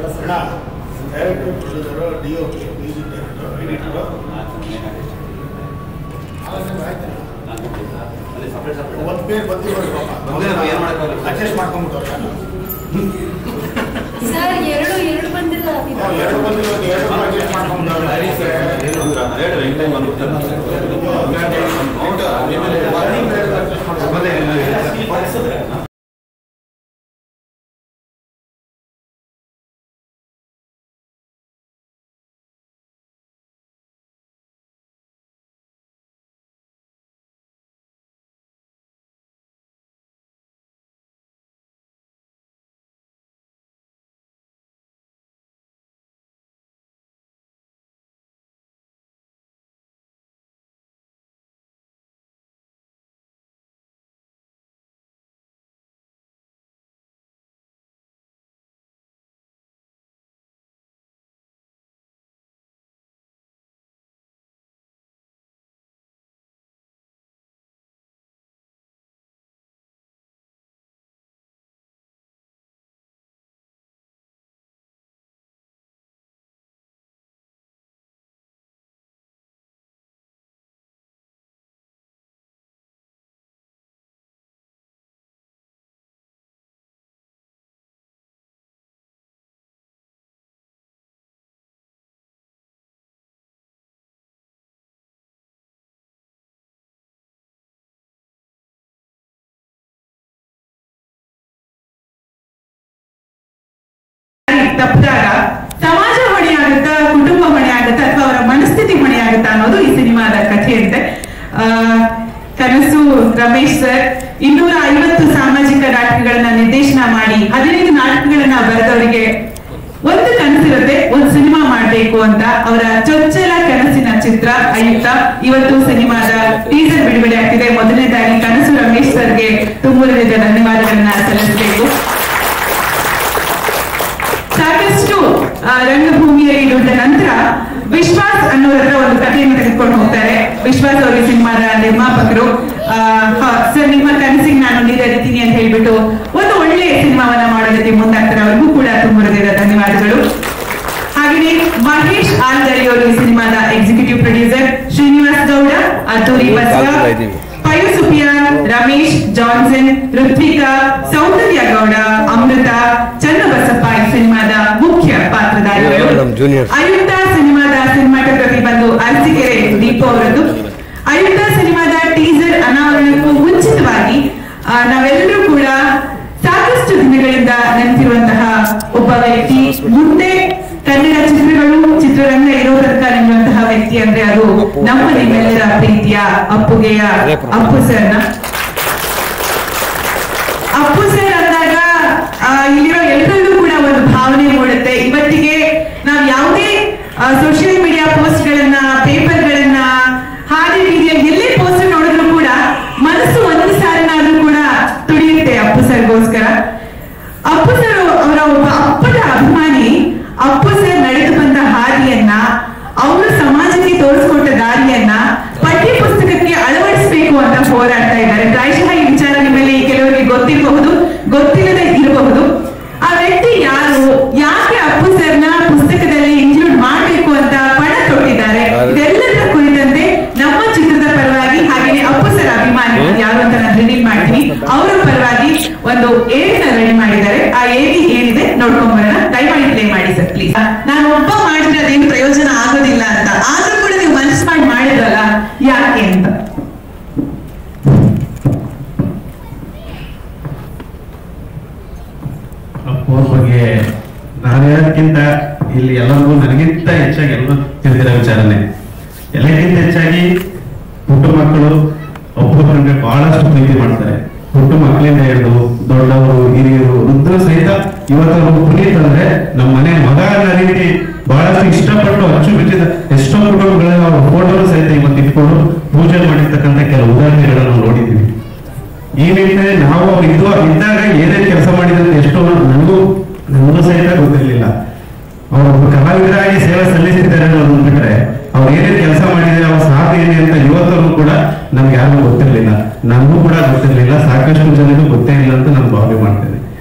Director producer D O P music director editor ಒಂದು pair ಬಂದಿರೋದು ಪಾಪ ಅಡ್ಜಸ್ಟ್ ಮಾಡ್ಕೊಂಡ್ಬಿಟ್ಟವ್ರು ಸರ್ ಎರಡು ಎರಡು ಬಂದಿಲ್ಲ ನಾವು ಎರಡು ಬಂದಿರೋದು ಎರಡು ಅಡ್ಜಸ್ಟ್ ಮಾಡ್ಕೊಂಡ್ಬಿಟ್ಟವ್ರು ತಪ್ಪಿದಾಗ ಸಮಾಜ ಹೊಣೆಯಾಗುತ್ತಾ ಕುಟುಂಬ ಹೊಣೆಯಾಗುತ್ತಾ ಅಥವಾ ಅವರ ಮನಸ್ಥಿತಿ ಹೊಣೆಯಾಗುತ್ತಾ ಅನ್ನೋದು ಈ ಸಿನಿಮಾದ ಕಥೆಯಂತೆ ಆ, ಕನಸು ರಮೇಶ್ ಸರ್ ಇನ್ನೂರ ಐವತ್ತು ಸಾಮಾಜಿಕ ನಾಟಕಗಳನ್ನ ನಿರ್ದೇಶನ ಮಾಡಿ ಹದಿನೈದು ನಾಟಕಗಳನ್ನ ಬರೆದವರಿಗೆ ಒಂದು ಕನಸಿರುತ್ತೆ ಒಂದು ಸಿನಿಮಾ ಮಾಡ್ಬೇಕು ಅಂತ ಅವರ ಚೊಚ್ಚಲ ಕನಸಿನ ಚಿತ್ರ ಆಯುಕ್ತ ಇವತ್ತು ಸಿನಿಮಾದ ಟೀಸರ್ ಬಿಡುಗಡೆ ಆಗ್ತಿದೆ ಮೊದಲನೇದಾಗಿ ಕನಸು ರಮೇಶ್ ಸರ್ಗೆ ತುಂಬ ಧನ್ಯವಾದಗಳನ್ನ ಸಲ್ಲಿಸಬೇಕು ಸಾಕಷ್ಟು ಆ, ರಂಗಭೂಮಿಯಲ್ಲಿ ದುಡ್ಡ ನಂತರ ವಿಶ್ವಾಸ್ ಅನ್ನೋರ ಹತ್ರ ಒಂದು ಕಥೆಯನ್ನು ತೆಗೆದುಕೊಂಡು ಹೋಗ್ತಾರೆ ವಿಶ್ವಾಸ್ ಅವರು ಈ ಸಿನಿಮಾದ ನಿರ್ಮಾಪಕರು ಆ, ಹ, ಸರ್ ನಿಮ್ಮ ಕನಸಿಗೆ ನಾನು ನೀರಿರ್ತೀನಿ ಅಂತ ಹೇಳ್ಬಿಟ್ಟು ಒಂದು ಒಳ್ಳೆ ಸಿನಿಮಾವನ್ನ ಮಾಡೋದಕ್ಕೆ ಮುಂದಾಗ್ತಾರೆ ಅವ್ರಿಗೂ ಕೂಡ ತುಂಬ ಹೃದಯದ ಧನ್ಯವಾದಗಳು ಹಾಗೆಯೇ ಮಹೇಶ್ ಆಲ್ದರಿ ಅವರು ಈ ಸಿನಿಮಾದ ಎಕ್ಸಿಕ್ಯೂಟಿವ್ ಪ್ರೊಡ್ಯೂಸರ್ ಶ್ರೀನಿವಾಸ್ ಗೌಡ ಅದ್ದೂರಿ ಬಸವ ಪಯು ಸುಫಿಯಾನ್ ರಮೇಶ್ ಜಾನ್ಸನ್ ಋತ್ವಿಕಾ ಸೌಂದರ್ಯ ಗೌಡ ಅಮೃತ ಚನ್ನಬಸಪ್ಪ ಈ ಸಿನಿಮಾದ ಮುಖ್ಯ ಪಾತ್ರಧಾರಿಗಳು ಮೇಡಮ್, juniors. ಆಯುಕ್ತ ಸಿನಿಮಾದ ಸಿನಿಮಾಟೋಗ್ರಫಿ ಬಂದು ಅರಸಿಕೆರೆ ದೀಪ ಅವರದ್ದು ಆಯುಕ್ತ ಸಿನಿಮಾದ ಟೀಸರ್ ಅನಾವರಣಕ್ಕೂ ಮುಂಚಿತವಾಗಿ ಆ, ನಾವೆಲ್ಲರೂ ಕೂಡ ಸಾಕಷ್ಟು ದಿನಗಳಿಂದ ನೆನಪಿರುವಂತಹ ಒಬ್ಬ ವ್ಯಕ್ತಿ ಮುಂದೆ ಕನ್ನಡ ಚಿತ್ರಗಳು ಚಿತ್ರರಂಗ ಇರೋ ತನಕ ನೆನೆಯುವಂತಹ ವ್ಯಕ್ತಿ ಅಂದ್ರೆ ಅದು ನಮ್ಮ ನಿಮ್ಮೆಲ್ಲರ ಪ್ರೀತಿಯ ಅಪ್ಪುಗೆಯ ಅಪ್ಪು ಸರ್ನ ಅಪ್ಪು ಸರ್ ಅಂದಾಗ ಆ, ಇಲ್ಲಿರೋ ಎಲ್ಲರಲ್ಲೂ ಕೂಡ ಒಂದು ಭಾವನೆ ಮೂಡುತ್ತೆ ಇವತ್ತಿಗೆ ನಾವು ಯಾವುದೇ ಸೋಷಿಯಲ್ ಮೀಡಿಯಾ ಪೋಸ್ಟ್ ಗಳನ್ನ ಪೇಪರ್ ಗಳನ್ನ ಹಾಗೆ ರೀತಿಯಲ್ಲಿ ಎಲ್ಲೇ ಪೋಸ್ಟ್ ನೋಡಿದ್ರು ಕೂಡ ಮನಸ್ಸು ಒಂದು ಸಾರಿನಾದ್ರೂ ಕೂಡ ತುಡಿಯುತ್ತೆ ಅಪ್ಪು ಸರ್ಗೋಸ್ಕರ ಅಪ್ಪು ಸರ್ ಅವರ ಒಬ್ಬ ಅಪ್ಪಟ ಅಭಿಮಾನಿ ಅಪ್ಪು ಸರ್ ನಡೆದು ಬಂದ ಹಾದಿಯನ್ನ ಅವರು ಸಮಾಜಕ್ಕೆ ತೋರಿಸ್ಕೊಟ್ಟ ದಾರಿಯನ್ನ ಪಠ್ಯ ಪುಸ್ತಕಕ್ಕೆ ಅಳವಡಿಸಬೇಕು ಅಂತ ಹೋರಾಡ್ತಾ ಇದ್ದಾರೆ ಪ್ರಾಯಶಃ ಈ ವಿಚಾರ ನಿಮ್ಮಲ್ಲಿ ಕೆಲವರಿಗೆ ಗೊತ್ತಿರಬಹುದು ಗೊತ್ತಿಲ್ಲದೆ ಇರಬಹುದು ಆ ವ್ಯಕ್ತಿ ಯಾರು ಯಾಕೆ ಅಪ್ಪು ಸರ್ನ ಪುಸ್ತಕದಲ್ಲಿ ಇನ್ಕ್ಲೂಡ್ ಮಾಡಬೇಕು ಅಂತ ಪಣ ತೊಟ್ಟಿದ್ದಾರೆ ಇದೆಲ್ಲದರ ಕುರಿತಂತೆ ನಮ್ಮ ಚಿತ್ರದ ಪರವಾಗಿ ಹಾಗೆಯೇ ಅಪ್ಪು ಸರ್ ಅಭಿಮಾನಿ ಯಾರು ಅಂತ ನಾನು ರಿವೀಲ್ ಮಾಡ್ತೀನಿ ಅವರ ಪರವಾಗಿ ಒಂದು ಏರಿನ ರೆಡಿ ಮಾಡಿದ್ದಾರೆ ಆ ಏರಿ ಏನಿದೆ ನೋಡ್ಕೊಂಡ್ ಬರೋಣ ದಯಮಾಡಿ ಪ್ಲೇ ಮಾಡಿ ಸರ್ ಪ್ಲೀಸ್ ನಾನು ಒಬ್ಬ ಮಾಡಿದ್ರೆ ಅದೇನು ಪ್ರಯೋಜನ ಆಗೋದಿಲ್ಲ ಅಂತ ಆದ್ರೂ ಕೂಡ ನೀವು ಮನಸ್ಸು ಮಾಡಿ ಮಾಡಿದ್ರಲ್ಲ ಯಾಕೆ ಅಂತ ಅವ್ರ ಬಗ್ಗೆ ನಾನು ಹೇಳೋದಕ್ಕಿಂತ ಇಲ್ಲಿ ಎಲ್ಲರಿಗೂ ನನಗಿಂತ ಹೆಚ್ಚಾಗಿ ಎಲ್ಲರೂ ತಿಳಿದಿರೋ ವಿಚಾರನೆ ಎಲ್ಲಕ್ಕಿಂತ ಹೆಚ್ಚಾಗಿ ಪುಟ್ಟ ಮಕ್ಕಳು ಒಬ್ಬೊಬ್ಬರಿಗೆ ಬಹಳಷ್ಟು ಪ್ರೀತಿ ಮಾಡ್ತಾರೆ ಪುಟ್ಟ ಮಕ್ಕಳಿಂದ ಹಿಡಿದು ದೊಡ್ಡವರು ಹಿರಿಯರು ವೃದ್ಧರು ಸಹಿತ ಇವತ್ತು ಪುನೀತ್ ಅಂದ್ರೆ ನಮ್ಮ ಮನೆ ಮಗ ಅನ್ನೋ ರೀತಿ ಬಹಳಷ್ಟು ಇಷ್ಟಪಟ್ಟು ಅಚ್ಚುಮೆಚ್ಚಿದ ಎಷ್ಟೋ ಕುಟುಂಬಗಳಲ್ಲಿ ಅವ್ರ ಫೋಟೋ ಸಹಿತ ಇವತ್ತು ಇಟ್ಕೊಂಡು ಪೂಜೆ ಮಾಡಿರ್ತಕ್ಕಂಥ ಕೆಲವು ಉದಾಹರಣೆಗಳನ್ನ ನಾವು ನೋಡಿದ್ದೀವಿ ಈ ನಿಟ್ಟಿನಲ್ಲಿ ನಾವು ಅವ್ರು ಇದ್ದು ಇದ್ದಾಗ ಏನೇನ್ ಕೆಲಸ ಮಾಡಿದ್ರೆ ಎಷ್ಟೋ ನನಗೂ ನನಗೂ ಸಹಿತ ಗೊತ್ತಿರಲಿಲ್ಲ ಅವರು ಒಬ್ಬ ಕಲಾವಿದರಾಗಿ ಸೇವೆ ಸಲ್ಲಿಸಿದ್ದಾರೆ ಅನ್ನೋದನ್ನ ಬಿಟ್ರೆ ಅವ್ರು ಏನೇನ್ ಕೆಲಸ ಮಾಡಿದ್ರೆ ಅವ್ರ ಸಾಧನೆ ಏನೇ ಅಂತ ಇವತ್ತವರೆಗೂ ಕೂಡ ನಮ್ಗೆ ಯಾರಿಗೂ ಗೊತ್ತಿರಲಿಲ್ಲ ನನಗೂ ಕೂಡ ಗೊತ್ತಿರಲಿಲ್ಲ ಸಾಕಷ್ಟು ಜನರಿಗೂ ಗೊತ್ತೇ ಇಲ್ಲ ಅಂತ ನಾನು ಭಾವನೆ ಮಾಡ್ತೇನೆ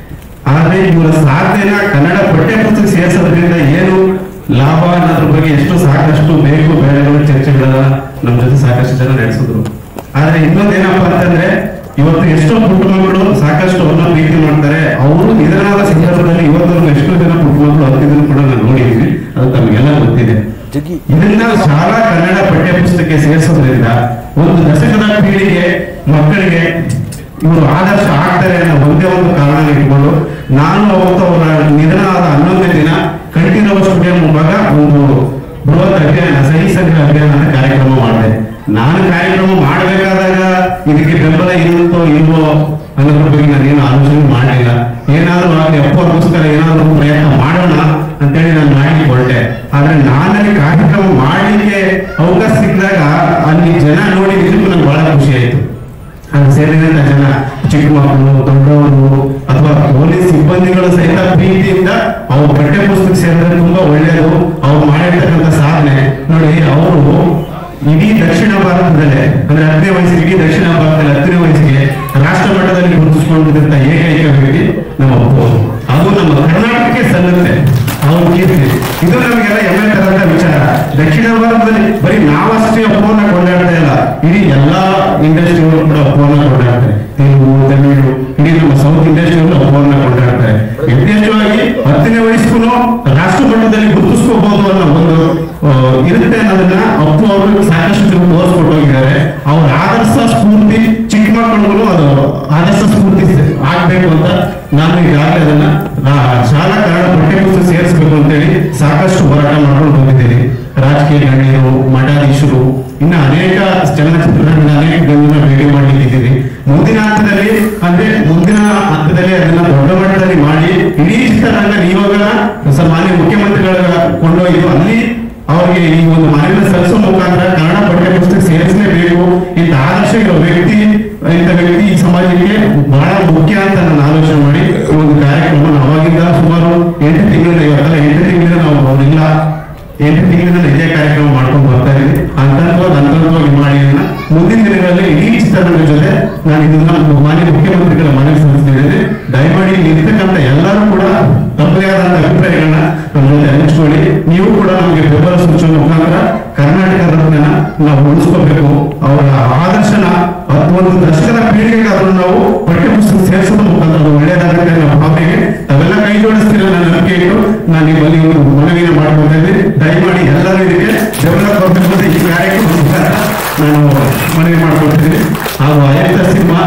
ಆದ್ರೆ ಇವರ ಸಾಧನೆನ ಕನ್ನಡ ಪಠ್ಯ ಪುಸ್ತಕ ಸೇರಿಸೋದ್ರಿಂದ ಏನು ಲಾಭ ಅನ್ನೋದ್ರ ಬಗ್ಗೆ ಎಷ್ಟು ಸಾಕಷ್ಟು ಬೇಕು ಬೇಡಗಳು ಚರ್ಚೆಗಳನ್ನ ನಮ್ಮ ಜೊತೆ ಸಾಕಷ್ಟು ಜನ ನಡೆಸಿದ್ರು ಆದ್ರೆ ಇನ್ನೊಂದೇನಪ್ಪ ಅಂತಂದ್ರೆ ಇವತ್ತು ಎಷ್ಟೋ ಪುಟ್ಟ ಮಕ್ಕಳು ಸಾಕಷ್ಟು ಅವ್ರನ್ನ ಪ್ರೀತಿ ಮಾಡ್ತಾರೆ ಅವರು ನಿಧನವಾದ ಸಂದರ್ಭದಲ್ಲಿ ಇವತ್ತು ಎಷ್ಟೋ ಜನ ಪುಟ್ಟ ಮಕ್ಕಳು ಹತ್ತಿದ್ರು ಕೂಡ ನಾವು ನೋಡಿದ್ವಿ ಅದು ತಮಗೆಲ್ಲ ಗೊತ್ತಿದೆ ಇದನ್ನ ಶಾಲಾ ಕನ್ನಡ ಪಠ್ಯ ಪುಸ್ತಕಕ್ಕೆ ಸೇರಿಸೋದ್ರಿಂದ ಒಂದು ದಶಕದ ಪೀಳಿಗೆ ಮಕ್ಕಳಿಗೆ ಇವರು ಆದರ್ಶ ಆಗ್ತಾರೆ ಅನ್ನೋ ಒಂದೇ ಒಂದು ಕಾರಣ ಇಟ್ಕೊಂಡು ನಾನು ಅವತ್ತು ಅವರ ನಿಧನ ಆದ ಹನ್ನೊಂದನೇ ದಿನ ಕಂಠೀರವ ಸ್ಟುಡಿಯೋ ಮುಂಭಾಗ ಒಂದು ಬೃಹತ್ ಅಭಿಯಾನ ಸಹಿ ಸಂಗ್ರಹ ಅಭಿಯಾನ ಕಾರ್ಯಕ್ರಮ ಮಾಡಿದೆ ನಾನು ಕಾರ್ಯಕ್ರಮ ಮಾಡಬೇಕಾದಾಗ ಇದಕ್ಕೆ ಬೆಂಬಲ ಇರುತ್ತೋ ಇಲ್ವೋ ಅನ್ನೋದ್ರ ಬಗ್ಗೆ ನಾನೇನು ಆಲೋಚನೆ ಮಾಡಲಿಲ್ಲ ಏನಾದ್ರೂ ಆಗಲಿ ಅಪ್ಪಗೋಸ್ಕರ ಏನಾದ್ರೂ ಪ್ರಯತ್ನ ಮಾಡೋಣ ಅಂತೇಳಿ ನಾನು ಮಾಡಿ ಹೊರಟೆ ಆದ್ರೆ ನಾನಲ್ಲಿ ಕಾರ್ಯಕ್ರಮ ಮಾಡಲಿಕ್ಕೆ ಅವಕಾಶ ಸಿಕ್ಕಿದಾಗ ಅಲ್ಲಿ ಜನ ನೋಡಿ ನಿಜಕ್ಕೂ ನಂಗೆ ಬಹಳ ಖುಷಿ ಆಯ್ತು ಅಲ್ಲಿ ಸೇರಿದಂತ ಜನ ಚಿಕ್ಕ ಮಕ್ಕಳು ದೊಡ್ಡವರು ಅಥವಾ ಪೊಲೀಸ್ ಸಿಬ್ಬಂದಿಗಳು ಸಹಿತ ಪ್ರೀತಿಯಿಂದ ಅವ್ರ ಪಠ್ಯ ಪುಸ್ತಕ ಸೇರಿದ್ರೆ ತುಂಬಾ ಒಳ್ಳೆಯದು ಅವ್ರು ಮಾಡಿರ್ತಕ್ಕಂಥ ಸಾಧನೆ ನೋಡಿ ಅವರು ಇಡೀ ದಕ್ಷಿಣ ಭಾರತದಲ್ಲೇ ಅಂದ್ರೆ ಹತ್ತನೇ ವಯಸ್ಸಿಗೆ ಇಡೀ ದಕ್ಷಿಣ ಭಾರತದಲ್ಲಿ ಹತ್ತನೇ ವಯಸ್ಸಿಗೆ ರಾಷ್ಟ್ರ ಮಟ್ಟದಲ್ಲಿ ಗುರುತಿಸಿಕೊಂಡಿದ್ದಂತ ಏಕೈಕ ವ್ಯಕ್ತಿ ನಮ್ಮ ಅಪ್ಪು ಅದು ನಮ್ಮ ಕರ್ನಾಟಕಕ್ಕೆ ಸಲ್ಲುತ್ತೆ ಅವ್ರ ಕೀರ್ತಿ ಇದು ನಮಗೆಲ್ಲ ಹೆಮ್ಮೆ ತರಂತ ವಿಚಾರ ದಕ್ಷಿಣ ಭಾರತದಲ್ಲಿ ಬರೀ ನಾವಷ್ಟೇ ಅಪ್ಪವನ್ನ ಕೊಂಡಾಡ್ತಾ ಇಲ್ಲ ಇಡೀ ಎಲ್ಲಾ ಇಂಡಸ್ಟ್ರಿಗಳು ಕೂಡ ಅಪ್ಪವನ್ನ ಕೊಂಡಾಡ್ತಾರೆ ತೆಲುಗು ತಮಿಳು ಇಡೀ ನಮ್ಮ ಸೌತ್ ಇಂಡಸ್ಟ್ರಿಗಳು ಅಪ್ಪವನ್ನ ಕೊಂಡಾಡ್ತಾರೆ ಯಥೇಚ್ಛವಾಗಿ ಹತ್ತನೇ ವಯಸ್ಸು ರಾಷ್ಟ್ರ ಮಟ್ಟದಲ್ಲಿ ಗುರುತಿಸ್ಕೋಬಹುದು ಅನ್ನೋ ಒಂದು ಆ, ಇರುತ್ತೆ ಅನ್ನೋದನ್ನ ಅಪ್ಪು ಅವರು ಸಾಕಷ್ಟು ಜನ ತೋರಿಸ್ಕೊಟ್ಟು ಹೋಗಿದ್ದಾರೆ ಅವ್ರ ಆದರ್ಶ ಸ್ಫೂರ್ತಿ ಚಿಕ್ಕ ಮಕ್ಕಳಿಗೂ ಅದು ಆದರ್ಶ ಸ್ಫೂರ್ತಿ ಆಗ್ಬೇಕು ಅಂತ ನಾನು ಈಗಾಗಲೇ ಅದನ್ನ ಆ, ಶಾಲಾ ಕನ್ನಡ ಪಠ್ಯಪುಸ್ತಕ ಸೇರಿಸಬೇಕು ಅಂತೇಳಿ ಸಾಕಷ್ಟು ಹೋರಾಟ ಮಾಡ್ಕೊಂಡು ಬಂದಿದ್ದೀನಿ ರಾಜಕೀಯ ಗಣ್ಯರು ಮಠಾಧೀಶರು ಇನ್ನ ಅನೇಕ ಚಲನಚಿತ್ರಗಳನ್ನ ಅನೇಕ ಗಣ್ಯರನ್ನ ಭೇಟಿ ಮಾಡ್ಲಿಕ್ಕಿದ್ದೀವಿ ಮುಂದಿನ ಹಂತದಲ್ಲಿ ಅಂದ್ರೆ ಮುಂದಿನ ಹಂತದಲ್ಲಿ ಅದನ್ನ ದೊಡ್ಡ ಮಟ್ಟದಲ್ಲಿ ಮಾಡಿ ಇಡೀ ಚಿತ್ರರಂಗ ಇವಾಗ ಮಾನ್ಯ ಮುಖ್ಯಮಂತ್ರಿಗಳ ಕೊಂಡೊಯ್ದು ಅಲ್ಲಿ ಅವರಿಗೆ ಈ ಒಂದು ಮನೆಯನ್ನು ಸಲ್ಲಿಸೋ ಮುಖಾಂತರ ಕನ್ನಡ ಪಠ್ಯ ಪುಸ್ತಕ ಸೇರಿಸಲೇಬೇಕು ಇಂಥ ಆದರ್ಶ ಇರೋ ವ್ಯಕ್ತಿ ಇಂಥ ವ್ಯಕ್ತಿ ಈ ಸಮಾಜಕ್ಕೆ ಬಹಳ ಮುಖ್ಯ ಅಂತ ನಾನು ಆಲೋಚನೆ ಮಾಡಿ ಈ ಒಂದು ಕಾರ್ಯಕ್ರಮ ಅವಾಗಿಂದ ಸುಮಾರು ಎಂಟು ತಿಂಗಳಿಂದ ಇವತ್ತಲ್ಲ ಎಂಟು ತಿಂಗಳಿಂದ ನಾವು ಅವರಿಲ್ಲ ಎಂಟು ತಿಂಗಳಿಂದ ಇದೇ ಕಾರ್ಯಕ್ರಮ ಮಾಡ್ಕೊಂಡು ಬರ್ತಾ ಇದ್ದೀವಿ ಹಂತವಾಗಿ ಹಂತವಾಗಿ ಮಾಡಿ ಇದನ್ನ ಮುಂದಿನ ದಿನಗಳಲ್ಲಿ ಇಡೀ ಚಿತ್ರರಂಗದ ಜೊತೆ ನಾನು ಇದನ್ನ ಮಾನ್ಯ ಮುಖ್ಯಮಂತ್ರಿಗಳ ಮನವಿ ಸಲ್ಲಿಸ್ತಿದ್ದೇನೆ ದಯಮಾಡಿ ಇಲ್ಲಿ ಇರ್ತಕ್ಕಂಥ ಎಲ್ಲರೂ ಕೂಡ ತಮ್ಮದೇ ಆದಂತ ಅಭಿಪ್ರಾಯಗಳನ್ನ ನಮ್ಮ ಜೊತೆ ಹಂಚ್ಕೊಳ್ಳಿ ನೀವು ಕೂಡ ನಮಗೆ ಬೆಂಬಲ ಸೂಚನೆ ಮುಖಾಂತರ ಕರ್ನಾಟಕ ರತ್ನನ ನಾವು ಉಳಿಸ್ಕೋಬೇಕು ಅವರ ಆದರ್ಶನ ಹತ್ತು ಒಂದು ದಶಕದ ಪೀಳಿಗೆಗಾದ್ರೂ ನಾವು ಪಠ್ಯಪುಸ್ತಕ ಸೇರಿಸೋದ್ರ ಮುಖಾಂತರ ಅದು ಒಳ್ಳೆಯದಾಗುತ್ತೆ ಅನ್ನೋ ಭಾವನೆಗೆ ತಾವೆಲ್ಲ ಕೈ ಜೋಡಿಸ್ತೀರ ನನ್ನ ನಂಬಿಕೆ ಇಟ್ಟು ನಾನು ನಿಮ್ಮಲ್ಲಿ ಒಂದು ಮನವಿನ ಮಾಡ್ಕೊತಾ ಇದ್ದೀನಿ ದಯಮಾಡಿ ಎಲ್ಲರೂ ಇದಕ್ಕೆ ಬೆಂಬಲ ಕೊಡಬೇಕು ಅಂತ ಈ ಕಾರ್ಯಕ್ರಮ ಮುಖಾಂತರ ನಾನು ಮನವಿ ಮಾಡ್ಕೊಳ್ತಿದ್ದೀನಿ ಹಾಗೂ ಆಯುಕ್ತ ಸಿನಿಮಾ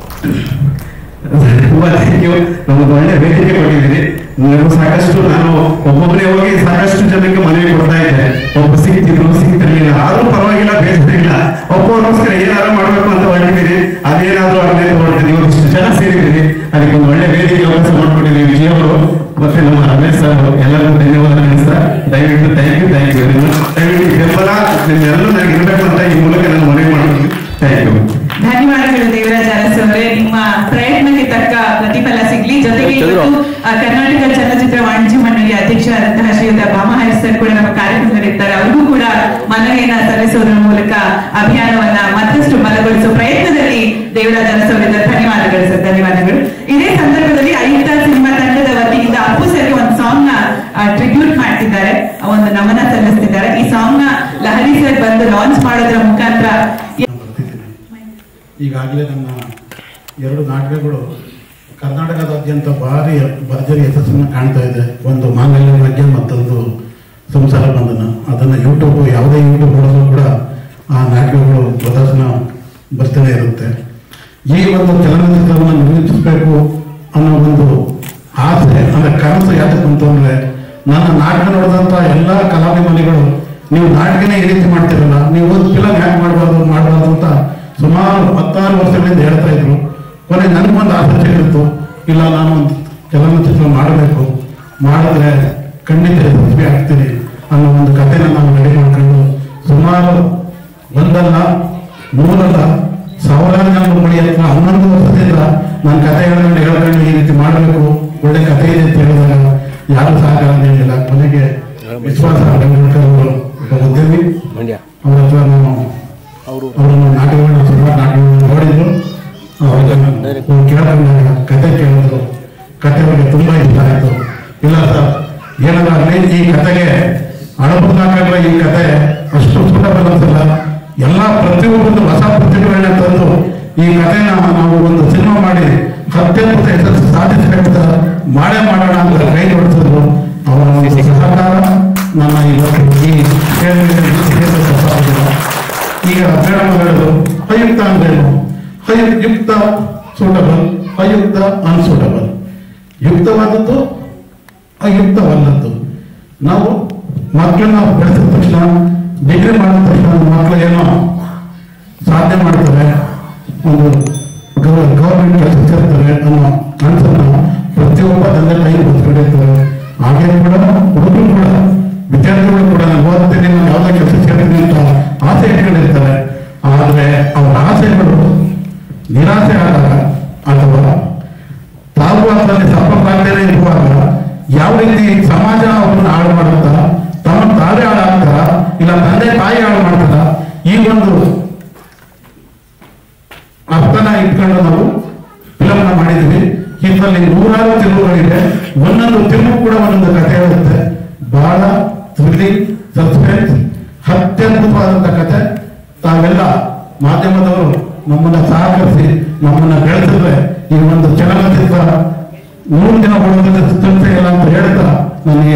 ತುಂಬಾ ಥ್ಯಾಂಕ್ ಯು ನಮ್ಗೆ ಒಳ್ಳೆ ವೇದಿಕೆ ಕೊಟ್ಟಿದ್ದೀರಿ ನನಗೂ ಸಾಕಷ್ಟು ನಾನು ಒಬ್ಬೊಬ್ಬರೇ ಹೋಗಿ ಸಾಕಷ್ಟು ಜನಕ್ಕೆ ಮನವಿ ಕೊಡ್ತಾ ಇದ್ದೆ ಒಬ್ಬ ಸಿಗ್ತಿದ್ರು ಸಿಗ್ತಿರ್ಲಿಲ್ಲ ಆದ್ರೂ ಪರವಾಗಿಲ್ಲ ಬೇಸರಿಲ್ಲ ಒಬ್ಬರಿಗೋಸ್ಕರ ಏನಾದ್ರು ಮಾಡ್ಬೇಕು ಅಂತ ಹೊರಟಿದ್ದೀರಿ ಅದೇನಾದ್ರೂ ಆಗಲೇ ಹೊರಟಿದ್ದೀವಿ ಒಂದಿಷ್ಟು ಜನ ಸೇರಿದ್ದೀರಿ ಅದಕ್ಕೆ ಒಂದು ಒಳ್ಳೆ ವೇದಿಕೆ ಅವಕಾಶ ಮಾಡ್ಕೊಂಡಿದ್ದೀವಿ ವಿಜಯ್ ಅವರು ಮತ್ತೆ ನಮ್ಮ ರಮೇಶ್ ಸರ್ ಎಲ್ಲರಿಗೂ ಧನ್ಯವಾದ ತಿಳಿಸ್ತಾ ದಯವಿಟ್ಟು ಥ್ಯಾಂಕ್ ಯು ಥ್ಯಾಂಕ್ ಯು ದಯವಿಟ್ಟು ಈ ಬೆಂಬಲ ನಿಮ್ಮೆಲ್ಲರೂ ನನಗೆ ಇರಬೇಕು ಅಂತ ಈ ಮೂಲಕ ನಾನು ಮನವಿ ಮಾಡ್ತೀನಿ ಥ್ಯಾಂಕ್ ಯು ಧನ್ಯವಾದಗಳು ದೇವರಾಜ್ ಅರಸ್ ಅವರೇ ನಿಮ್ಮ ಪ್ರಯತ್ನಕ್ಕೆ ತಕ್ಕ ಪ್ರತಿಫಲ ಸಿಗ್ಲಿ ಜೊತೆಗೆ ಇವತ್ತು ಆ, ಕರ್ನಾಟಕ ಚಲನಚಿತ್ರ ವಾಣಿಜ್ಯ ಮಂಡಳಿ ಅಧ್ಯಕ್ಷರಾದಂತಹ ಶ್ರೀಯುತ ಭಾಮಹರಿ ಸರ್ ಕೂಡ ನಮ್ಮ ಕಾರ್ಯಕ್ರಮದಲ್ಲಿರ್ತಾರೆ ಅವ್ರಿಗೂ ಕೂಡ ಮನವಿಯನ್ನ ಸಲ್ಲಿಸೋದ್ರ ಮೂಲಕ ಅಭಿಯಾನವನ್ನ ಮತ್ತಷ್ಟು ಬಲಗೊಳಿಸುವ ಪ್ರಯತ್ನದಲ್ಲಿ ದೇವರಾಜ್ ಅರಸ್ ಅವರಿಂದ ಧನ್ಯವಾದಗಳು ಸರ್ ಧನ್ಯವಾದಗಳು ಇದೇ ಸಂದರ್ಭದಲ್ಲಿ ಆಯುಕ್ತ ಸಿನಿಮಾ ತಂಡದ ವತಿಯಿಂದ ಅಪ್ಪು ಸರ್ಗೆ ಒಂದು ಸಾಂಗ್ ನ ಟ್ರಿಬ್ಯೂಟ್ ಮಾಡ್ತಿದ್ದಾರೆ ಒಂದು ನಮನ ಸಲ್ಲಿಸ್ತಿದ್ದಾರೆ ಈ ಸಾಂಗ್ ನ ಲಹರಿ ಸರ್ ಬಂದು ಲಾಂಚ್ ಮಾಡೋದ್ರ ಮುಖಾಂತರ ಈಗಾಗಲೇ ನಮ್ಮ ಎರಡು ನಾಟಕಗಳು ಕರ್ನಾಟಕದಾದ್ಯಂತ ಭಾರಿ ಭರ್ಜರಿ ಯಶಸ್ಸನ್ನು ಕಾಣ್ತಾ ಇದೆ ಒಂದು ಮಾಂಗಲ್ಯ ಬಗ್ಗೆ ಮತ್ತೊಂದು ಸಂಸಾರ ಬಂಧನ ಅದನ್ನು ಯೂಟ್ಯೂಬ್ ಯಾವುದೇ ಯೂಟ್ಯೂಬ್ ನೋಡಿದ್ರು ಕೂಡ ಆ ನಾಟಕಗಳು ಪ್ರದರ್ಶನ ಬರ್ತಾನೆ ಇರುತ್ತೆ ಈ ಒಂದು ಚಲನಚಿತ್ರವನ್ನು ನಿರ್ಮಿಸಬೇಕು ಅನ್ನೋ ಒಂದು ಆಸೆ ಅಂದ್ರೆ ಕನಸು ಯಾತಕ್ಕೆ ಅಂತಂದ್ರೆ ನನ್ನ ನಾಟಕ ನೋಡಿದಂಥ ಎಲ್ಲ ಕಲಾಭಿಮಾನಿಗಳು ನೀವು ನಾಟಕನೇ ಈ ರೀತಿ ಮಾಡ್ತಿರಲ್ಲ ನೀವು ಒಂದು ಫಿಲಮ್ ಯಾಕೆ ಮಾಡಬಾರ್ದು ಮಾಡಬಾರ್ದು ಅಂತ ಸುಮಾರು ಹತ್ತಾರು ವರ್ಷಗಳಿಂದ ಹೇಳ್ತಾ ಇದ್ರು ಕೊನೆ ನನಗೊಂದು ಆಸೆ ಸಿಗಿತ್ತು ಇಲ್ಲ ನಾನು ಒಂದು ಚಲನಚಿತ್ರ ಮಾಡಬೇಕು ಮಾಡಿದ್ರೆ ಖಂಡಿತ ಯಶಸ್ವಿ ಆಗ್ತೀನಿ ಅನ್ನೋ ಒಂದು ಕಥೆನ ನಾವು ರೆಡಿ ಮಾಡ್ಕೊಂಡು ಸುಮಾರು ಒಂದಲ್ಲ ನೂರಲ್ಲ ಸಾವಿರಾರು ಜನ ಮಳಿ ಹತ್ರ ಹನ್ನೊಂದು ವರ್ಷದಿಂದ ನಾನು ಕಥೆಗಳನ್ನು ಹೇಳ್ಕೊಂಡು ಈ ರೀತಿ ಮಾಡಬೇಕು ಒಳ್ಳೆ ಕಥೆ ಇದೆ ಅಂತ ಹೇಳಿದಾಗ ಯಾರು ಸಹಕಾರ ನೀಡಲಿಲ್ಲ ಕೊನೆಗೆ ವಿಶ್ವಾಸ ಬೆಂಗಳೂರು ಅವರು ಒಬ್ಬ ಉದ್ಯಮಿ ಅವ್ರ ಹತ್ರ ನಾನು ಅವರನ್ನು ನಾಟಕಗಳನ್ನ ಸುಮಾರು ನಾಟಕಗಳನ್ನ ನೋಡಿದ್ರು ಅವ್ರನ್ನ ಕೇಳಿದಾಗ ಕತೆ ಕೇಳಿದ್ರು ಕತೆ ಅವರಿಗೆ ತುಂಬಾ ಇಷ್ಟ ಆಯಿತು ಇಲ್ಲ ಸರ್ ಏನಾದ್ರೂ ಈ ಕತೆಗೆ ಅಳಬುದಾಕಾದ್ರೆ ಈ ಕತೆ ಅಷ್ಟು ಸೂಟಬಲ್ ಅನ್ಸಲ್ಲ ಎಲ್ಲ ಪ್ರತಿಯೊಬ್ಬರು ಹೊಸ ಪ್ರತಿಭೆಗಳನ್ನ ತಂದು ಈ ಕಥೆನ ನಾವು ಒಂದು ಸಿನಿಮಾ ಮಾಡಿ ಅತ್ಯದ್ಭುತ ಯಶಸ್ಸು ಸಾಧಿಸಬೇಕಂತ ಮಾಡೇ ಮಾಡೋಣ ಅಂತ ಕೈ ಜೋಡಿಸಿದ್ರು ಅವರ ಒಂದು ಸಹಕಾರ ನನ್ನ ಇವತ್ತು ಈ ಕ್ಷೇತ್ರದಲ್ಲಿ ಕ್ಷೇತ್ರ ತಪ್ಪಾಗಿಲ್ಲ. ಈಗ ಮೇಡಮ್ ಹೇಳಿದ್ರು ಅಯುಕ್ತ ಅಂದ್ರೇನು ಅಯು ಯುಕ್ತ ಸೂಟಬಲ್ ಅಯುಕ್ತ ಅನ್ಸೂಟಬಲ್ ಯುಕ್ತವಾದದ್ದು ಅಯುಕ್ತವಲ್ಲದ್ದು ನಾವು ಮಕ್ಕಳನ್ನ ಬೆಳೆಸಿದ ತಕ್ಷಣ ಡಿಗ್ರಿ ಮಾಡಿದ ತಕ್ಷಣ ಮಕ್ಕಳು ಏನೋ ಸಾಧನೆ ಮಾಡ್ತಾರೆ ಒಂದು ಗೌರ್ಮೆಂಟ್ ಕೆಲಸ ಸೇರ್ತಾರೆ ಅನ್ನೋ ಅನ್ಸನ್ನ ಪ್ರತಿಯೊಬ್ಬ ತಂದೆ ತಾಯಿ ಬದುಕೊಂಡಿರ್ತಾರೆ ಹಾಗೆ ಕೂಡ ಹುಡುಗರು ಕೂಡ ವಿದ್ಯಾರ್ಥಿಗಳು ಕೂಡ ನಾನು ಓದ್ತೀನಿ ನಾನು ಯಾವುದೇ ಕೆಲಸ ಸೇರ್ತೀನಿ ಅಂತ ಆಸೆ ಇಟ್ಕೊಂಡಿರ್ತಾರೆ ಆದರೆ ಅವರ ಆಸೆಗಳು ನಿರಾಸೆ ಆದಾಗ ಅಥವಾ ತಾವು ಅದರಲ್ಲಿ ಸಫಲರಾಗದೇ ಇರುವಾಗ ಯಾವ ರೀತಿ ಸಮಾಜ ಅವ್ರನ್ನ ಹಾಳು ಮಾಡುತ್ತಾ ತಮ್ಮ ತಾವೇ ಹಾಳಾಗ್ತಾರ ಇಲ್ಲ ತಂದೆ ತಾಯಿ ಹಾಳು ಮಾಡ್ತಾರ ಈ ಒಂದು ಅರ್ಥನ ಇಟ್ಕೊಂಡು ನಾವು ಫಿಲಮ್ನ ಮಾಡಿದ್ವಿ ಇದರಲ್ಲಿ ನೂರಾರು ತಿರುವುಗಳಿದೆ ಒಂದೊಂದು ತಿರುವು ಕೂಡ ಒಂದೊಂದು ಕಥೆ ಇರುತ್ತೆ ಬಹಳ ಥ್ರಿಲ್ಲಿಂಗ್ ಸಸ್ಪೆನ್ಸ್ ಅತ್ಯದ್ಭುತವಾದಂತ ಕಥೆ ತಾವೆಲ್ಲ ಮಾಧ್ಯಮದವರು ನಮ್ಮನ್ನ ಸಹಕರಿಸಿ ನಮ್ಮನ್ನ ಬೆಳೆಸಿದ್ರೆ ಈ ಒಂದು ಚಲನಚಿತ್ರ ನೂರು ದಿನ ಬರೋದಕ್ಕೆ ಸಂಸ್ಥೆ ಇಲ್ಲ ಅಂತ ಹೇಳ್ತಾ ನನಗೆ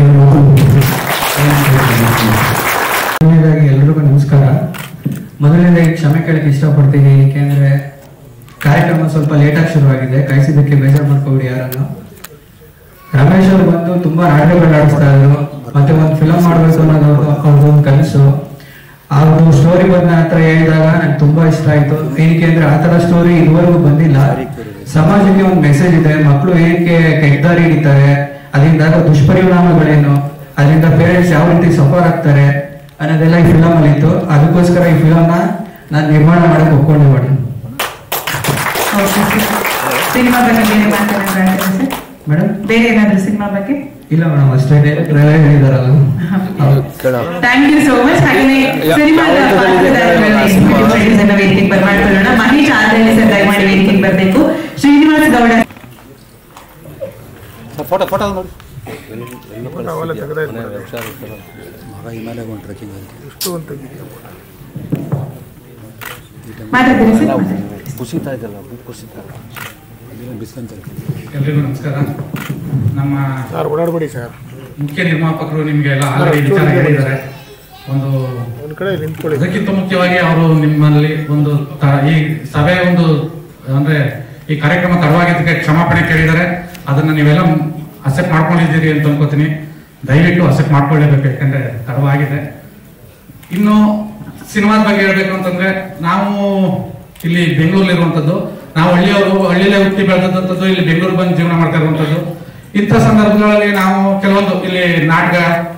ಮೊದಲನೇದಾಗಿ ಎಲ್ರಿಗೂ ನಮಸ್ಕಾರ ಮೊದಲನೇದಾಗಿ ಕ್ಷಮೆ ಕೇಳಕ್ಕೆ ಇಷ್ಟಪಡ್ತೀನಿ ಏಕೆಂದ್ರೆ ಕಾರ್ಯಕ್ರಮ ಸ್ವಲ್ಪ ಲೇಟಾಗಿ ಶುರುವಾಗಿದೆ ಕಾಯಿಸಿದ್ದಕ್ಕೆ ಬೇಜಾರು ಮಾಡ್ಕೊಬಿಡಿ ಯಾರನ್ನು ರಮೇಶ್ ಅವರು ಬಂದು ತುಂಬಾ ನಾಟಕಗಳು ಆಡಿಸ್ತಾ ಇದ್ರು ಮತ್ತೆ ಒಂದು ಫಿಲಮ್ ಮಾಡ್ಬೇಕು ಅನ್ನೋದು ಅವ್ರದ್ದು ಒಂದು ಕನಸು ಅವ್ರದ್ದು ಸ್ಟೋರಿ ಬಂದ ಹತ್ರ ಹೇಳಿದಾಗ ನಂಗೆ ತುಂಬಾ ಇಷ್ಟ ಆಯ್ತು ಏನಕ್ಕೆ ಅಂದ್ರೆ ಆ ತರ ಸ್ಟೋರಿ ಇದುವರೆಗೂ ಬಂದಿಲ್ಲ ಸಮಾಜಕ್ಕೆ ಒಂದು ಮೆಸೇಜ್ ಇದೆ ಮಕ್ಕಳು ಏನಕ್ಕೆ ಕೆಟ್ಟದಾರಿ ಹಿಡಿತಾರೆ ಅದರಿಂದ ಆಗೋ ದುಷ್ಪರಿಣಾಮಗಳೇನು ಅದರಿಂದ ಪೇರೆಂಟ್ಸ್ ಯಾವ ರೀತಿ ಸಫರ್ ಆಗ್ತಾರೆ ಅನ್ನೋದೆಲ್ಲ ಈ ಫಿಲಮ್ ಅಲ್ಲಿ ಇತ್ತು ಅದಕ್ಕೋಸ್ಕರ ಈ ಫಿಲಮ್ ನ ನಾನು ನಿರ್ಮಾಣ ಮಾಡಕ್ ಒಪ್ಕೊಂಡು ಮಾಡಿ ಸಿನಿಮಾ ಬಗ್ಗೆ ಬೇರೆ ಮಾತಾಡೋಣ ಸರ್ ಮೇಡಮ್ ಬೇರೆ ಏನಾದ್ರು ಸಿನಿಮಾ ಬಗ್ಗೆ ಇಲ್ಲ ಮೇಡಮ್ ಅಷ್ಟೇ ಡೈರೆಕ್ಟ್ ಹೇಳಿದಾರಲ್ಲ ಹೌದು ಥ್ಯಾಂಕ್ ಯು ಸೋ ಮಚ್ ಹಾಗೆ ಸಿನಿಮಾದ ಪಾತ್ರಧಾರಿಗಳನ್ನ executive producers ಅನ್ನ ವೇದಿಕೆಗೆ ಬರ್ಮಾಡ್ಕೊಳ್ಳೋಣ ಮಹೇಶ್ ಆಂಧ್ರಳ್ಳಿ ಸರ್ ದಯಮಾಡಿ ವೇದಿಕೆಗೆ ಬರಬೇಕು ಶ್ರೀನಿವಾಸ್ ಗೌಡ ಫೋಟೋ ಫೋಟೋ ನೋಡಿ ಮಾತಾಡ್ತೀರಾ ಸರ್ ಮಾತಾಡಿ. ಕುಸಿತಾ ಇದೆಲ್ಲ ಕುಸಿತಾ ಬಿಸ್ಕಂತ ಎಲ್ರಿಗೂ ನಮಸ್ಕಾರ ನಮ್ಮ ಸರ್ ಓಡಾಡಬೇಡಿ ಸರ್ ಮುಖ್ಯ ನಿರ್ಮಾಪಕರು ನಿಮ್ಗೆ ಎಲ್ಲ ಆಲ್ರೆಡಿ ವಿಚಾರ ಹೇಳಿದ್ದಾರೆ ಒಂದು ಒಂದ್ ಕಡೆ ನಿಂತ್ಕೊಳ್ಳಿ ಅದಕ್ಕಿಂತ ಮುಖ್ಯವಾಗಿ ಅವರು ನಿಮ್ಮಲ್ಲಿ ಒಂದು ತ- ಈ ಸಭೆ ಒಂದು ಅಂದ್ರೆ ಈ ಕಾರ್ಯಕ್ರಮ ತಡವಾಗಿದ್ದಕ್ಕೆ ಕ್ಷಮಾಪಣೆ ಕೇಳಿದ್ದಾರೆ ಅದನ್ನ ನೀವೆಲ್ಲ ಅಕ್ಸೆಪ್ಟ್ ಮಾಡ್ಕೊಂಡಿದ್ದೀರಿ ಅಂತ ಅನ್ಕೋತೀನಿ ದಯವಿಟ್ಟು ಅಕ್ಸೆಪ್ಟ್ ಮಾಡ್ಕೊಳ್ಳೇಬೇಕು ಯಾಕಂದ್ರೆ ತಡವಾಗಿದೆ ಇನ್ನು ಸಿನಿಮಾದ ಬಗ್ಗೆ ಹೇಳ್ಬೇಕು ಅಂತಂದ್ರೆ ನಾವು ಇಲ್ಲಿ ಬೆಂಗಳೂರಲ್ಲಿರುವಂಥದ್ದು ನಾವು ಹಳ್ಳಿಯವರು ಹಳ್ಳಿಲೇ ಹುಟ್ಟಿ ಬೆಳೆದಂಥದ್ದು ಇಲ್ಲಿ ಬೆಂಗಳೂರು ಬಂದು ಜೀವನ ಮಾಡ್ತಾ ಇರುವಂಥದ್ದು ಇಂಥ ಸಂದರ್ಭಗಳಲ್ಲಿ ನಾವು ಕೆಲವೊಂದು ಇಲ್ಲಿ ನಾಟಕ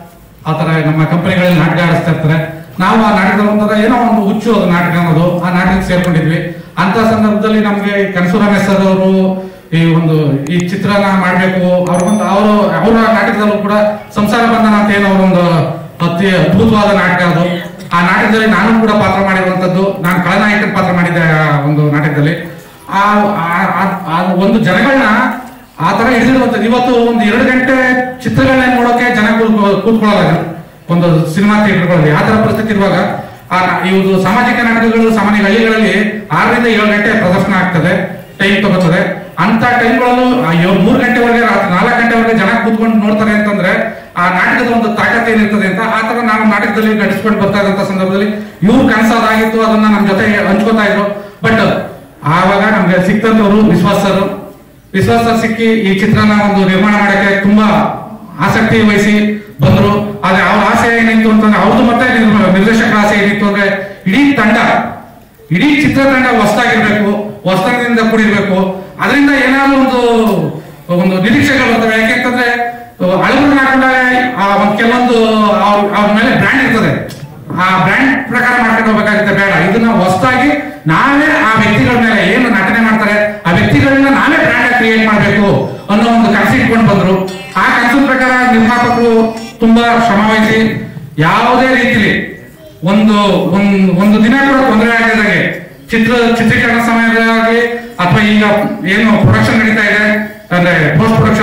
ಆ ಥರ ನಮ್ಮ ಕಂಪನಿಗಳಲ್ಲಿ ನಾಟಕ ಆಡಿಸ್ತಾ ಇರ್ತಾರೆ ನಾವು ಆ ನಾಟಕದ ಒಂಥರ ಏನೋ ಒಂದು ಹುಚ್ಚು ಅದು ನಾಟಕ ಅನ್ನೋದು ಆ ನಾಟಕಕ್ಕೆ ಸೇರ್ಕೊಂಡಿದ್ವಿ ಅಂತ ಸಂದರ್ಭದಲ್ಲಿ ನಮಗೆ ಕನಸು ರಮೇಶ್ ಸರ್ ಅವರು ಈ ಒಂದು ಈ ಚಿತ್ರನ ಮಾಡ್ಬೇಕು ಅವ್ರಿಗೊಂದು ಅವರು ಅವರ ನಾಟಕದಲ್ಲೂ ಕೂಡ ಸಂಸಾರ ಬಂಧನ ಅಂತ ಏನೋ ಒಂದು ಅತಿ ಅದ್ಭುತವಾದ ನಾಟಕ ಅದು ಆ ನಾಟಕದಲ್ಲಿ ನಾನು ಕೂಡ ಪಾತ್ರ ಮಾಡಿರುವಂತದ್ದು ನಾನು ಖಳನಾಯಕನ ಪಾತ್ರ ಮಾಡಿದ್ದೆ ಆ ಒಂದು ನಾಟಕದಲ್ಲಿ ಆ ಆ- ಆ- ಆ ಒಂದು ಜನಗಳನ್ನ ಆ ತರ ಹಿಡಿದಿರುವಂತದ್ದು ಇವತ್ತು ಒಂದು ಎರಡು ಗಂಟೆ ಚಿತ್ರಗಳನ್ನ ನೋಡೋಕೆ ಜನ ಕೂತ್ಕೊ- ಕೂತ್ಕೊಳ್ಳಲ್ಲ ಒಂದು ಸಿನಿಮಾ ಥಿಯೇಟರ್ಗಳಲ್ಲಿ ಆ ತರ ಪರಿಸ್ಥಿತಿ ಇರುವಾಗ ಆ ಇವುದು ಸಾಮಾಜಿಕ ನಾಟಕಗಳು ಸಾಮಾನ್ಯ ಹಳ್ಳಿಗಳಲ್ಲಿ ಆರರಿಂದ ಏಳು ಗಂಟೆ ಪ್ರದರ್ಶನ ಆಗ್ತದೆ ಟೈಮ್ ತಗೋತದೆ ಅಂತ ಟೈಮ್ಗಳಲ್ಲೂ ಮೂರು ಗಂಟೆವರೆಗೆ ರಾತ್ರಿ ನಾಲ್ಕು ಗಂಟೆವರೆಗೆ ಜನ ಕೂತ್ಕೊಂಡು ನೋಡ್ತಾರೆ ಅಂತಂದ್ರೆ ಆ ನಾಟಕದ ಒಂದು ತಾಕತ್ ಏನಿರ್ತದೆ ಅಂತ ಆ ತರ ನಾವು ನಾಟಕದಲ್ಲಿ ನಟಿಸ್ಕೊಂಡು ಬರ್ತಾ ಇದ್ದಂತ ಸಂದರ್ಭದಲ್ಲಿ ಇವ್ರು ಕನಸಾದಾಗಿತ್ತು ಅದನ್ನ ನಮ್ಮ ಜೊತೆ ಹಂಚ್ಕೋತಾ ಇದ್ರು ಬಟ್ ಆವಾಗ ನಮ್ಗೆ ಸಿಕ್ತಂತವ್ರು ವಿಶ್ವಾಸ್ ಸರ್ ವಿಶ್ವಾಸ ಸರ್ ಸಿಕ್ಕಿ ಈ ಚಿತ್ರನ ಒಂದು ನಿರ್ಮಾಣ ಮಾಡಕ್ಕೆ ತುಂಬಾ ಆಸಕ್ತಿ ವಹಿಸಿ ಬಂದ್ರು ಆದ್ರೆ ಅವ್ರ ಆಸೆ ಏನಿತ್ತು ಅಂತಂದ್ರೆ ಅವ್ರದ್ದು ಮತ್ತೆ ನಿರ್ಮ- ನಿರ್ದೇಶಕರ ಆಸೆ ಏನಿತ್ತು ಅಂದ್ರೆ ಇಡೀ ತಂಡ ಇಡೀ ಚಿತ್ರತಂಡ ಹೊಸದಾಗಿರ್ಬೇಕು ಹೊಸತನದಿಂದ ಕೂಡಿರ್ಬೇಕು ಅದರಿಂದ ಏನಾದ್ರು ಒಂದು ಒಂದು ನಿರೀಕ್ಷೆಗಳು ಬರ್ತವೆ ಯಾಕೆಂತಂದ್ರೆ ಅಳವಡಿಕೆ ಹಾಕೊಂಡಾಗ ಆ ಒಂದು ಕೆಲವೊಂದು ಅವ್ರ ಅವ್ರ ಮೇಲೆ ಬ್ರ್ಯಾಂಡ್ ಇರ್ತದೆ ಆ ಬ್ರ್ಯಾಂಡ್ ಪ್ರಕಾರ ಮಾಡ್ಕೊಂಡು ಹೋಗ್ಬೇಕಾಗುತ್ತೆ ಬೇಡ ಇದನ್ನ ಹೊಸದಾಗಿ ನಾವೇ ಆ ವ್ಯಕ್ತಿಗಳ ಮೇಲೆ ಏನು ನಟನೆ ಮಾಡ್ತಾರೆ ಆ ವ್ಯಕ್ತಿಗಳನ್ನ ನಾವೇ ಬ್ರ್ಯಾಂಡ್ ಕ್ರಿಯೇಟ್ ಮಾಡಬೇಕು ಅನ್ನೋ ಒಂದು ಕನಸು ಇಟ್ಕೊಂಡು ಬಂದ್ರು ಆ ಕನಸಿನ ಪ್ರಕಾರ ನಿರ್ಮಾಪಕರು ತುಂಬಾ ಶ್ರಮ ವಹಿಸಿ ಯಾವುದೇ ರೀತಿಲಿ ಒಂದು ಒಂದ್ ಒಂದು ದಿನ ಕೂಡ ತೊಂದರೆ ಆಗದಾಗೆ ಚಿತ್ರ ಚಿತ್ರೀಕರಣ ಸಮಯದಲ್ಲಿ ಅಥವಾ ಈಗ ಏನು ಪ್ರೊಡಕ್ಷನ್ ನಡೀತಾ ಇದೆ ಅಂದ್ರೆ post production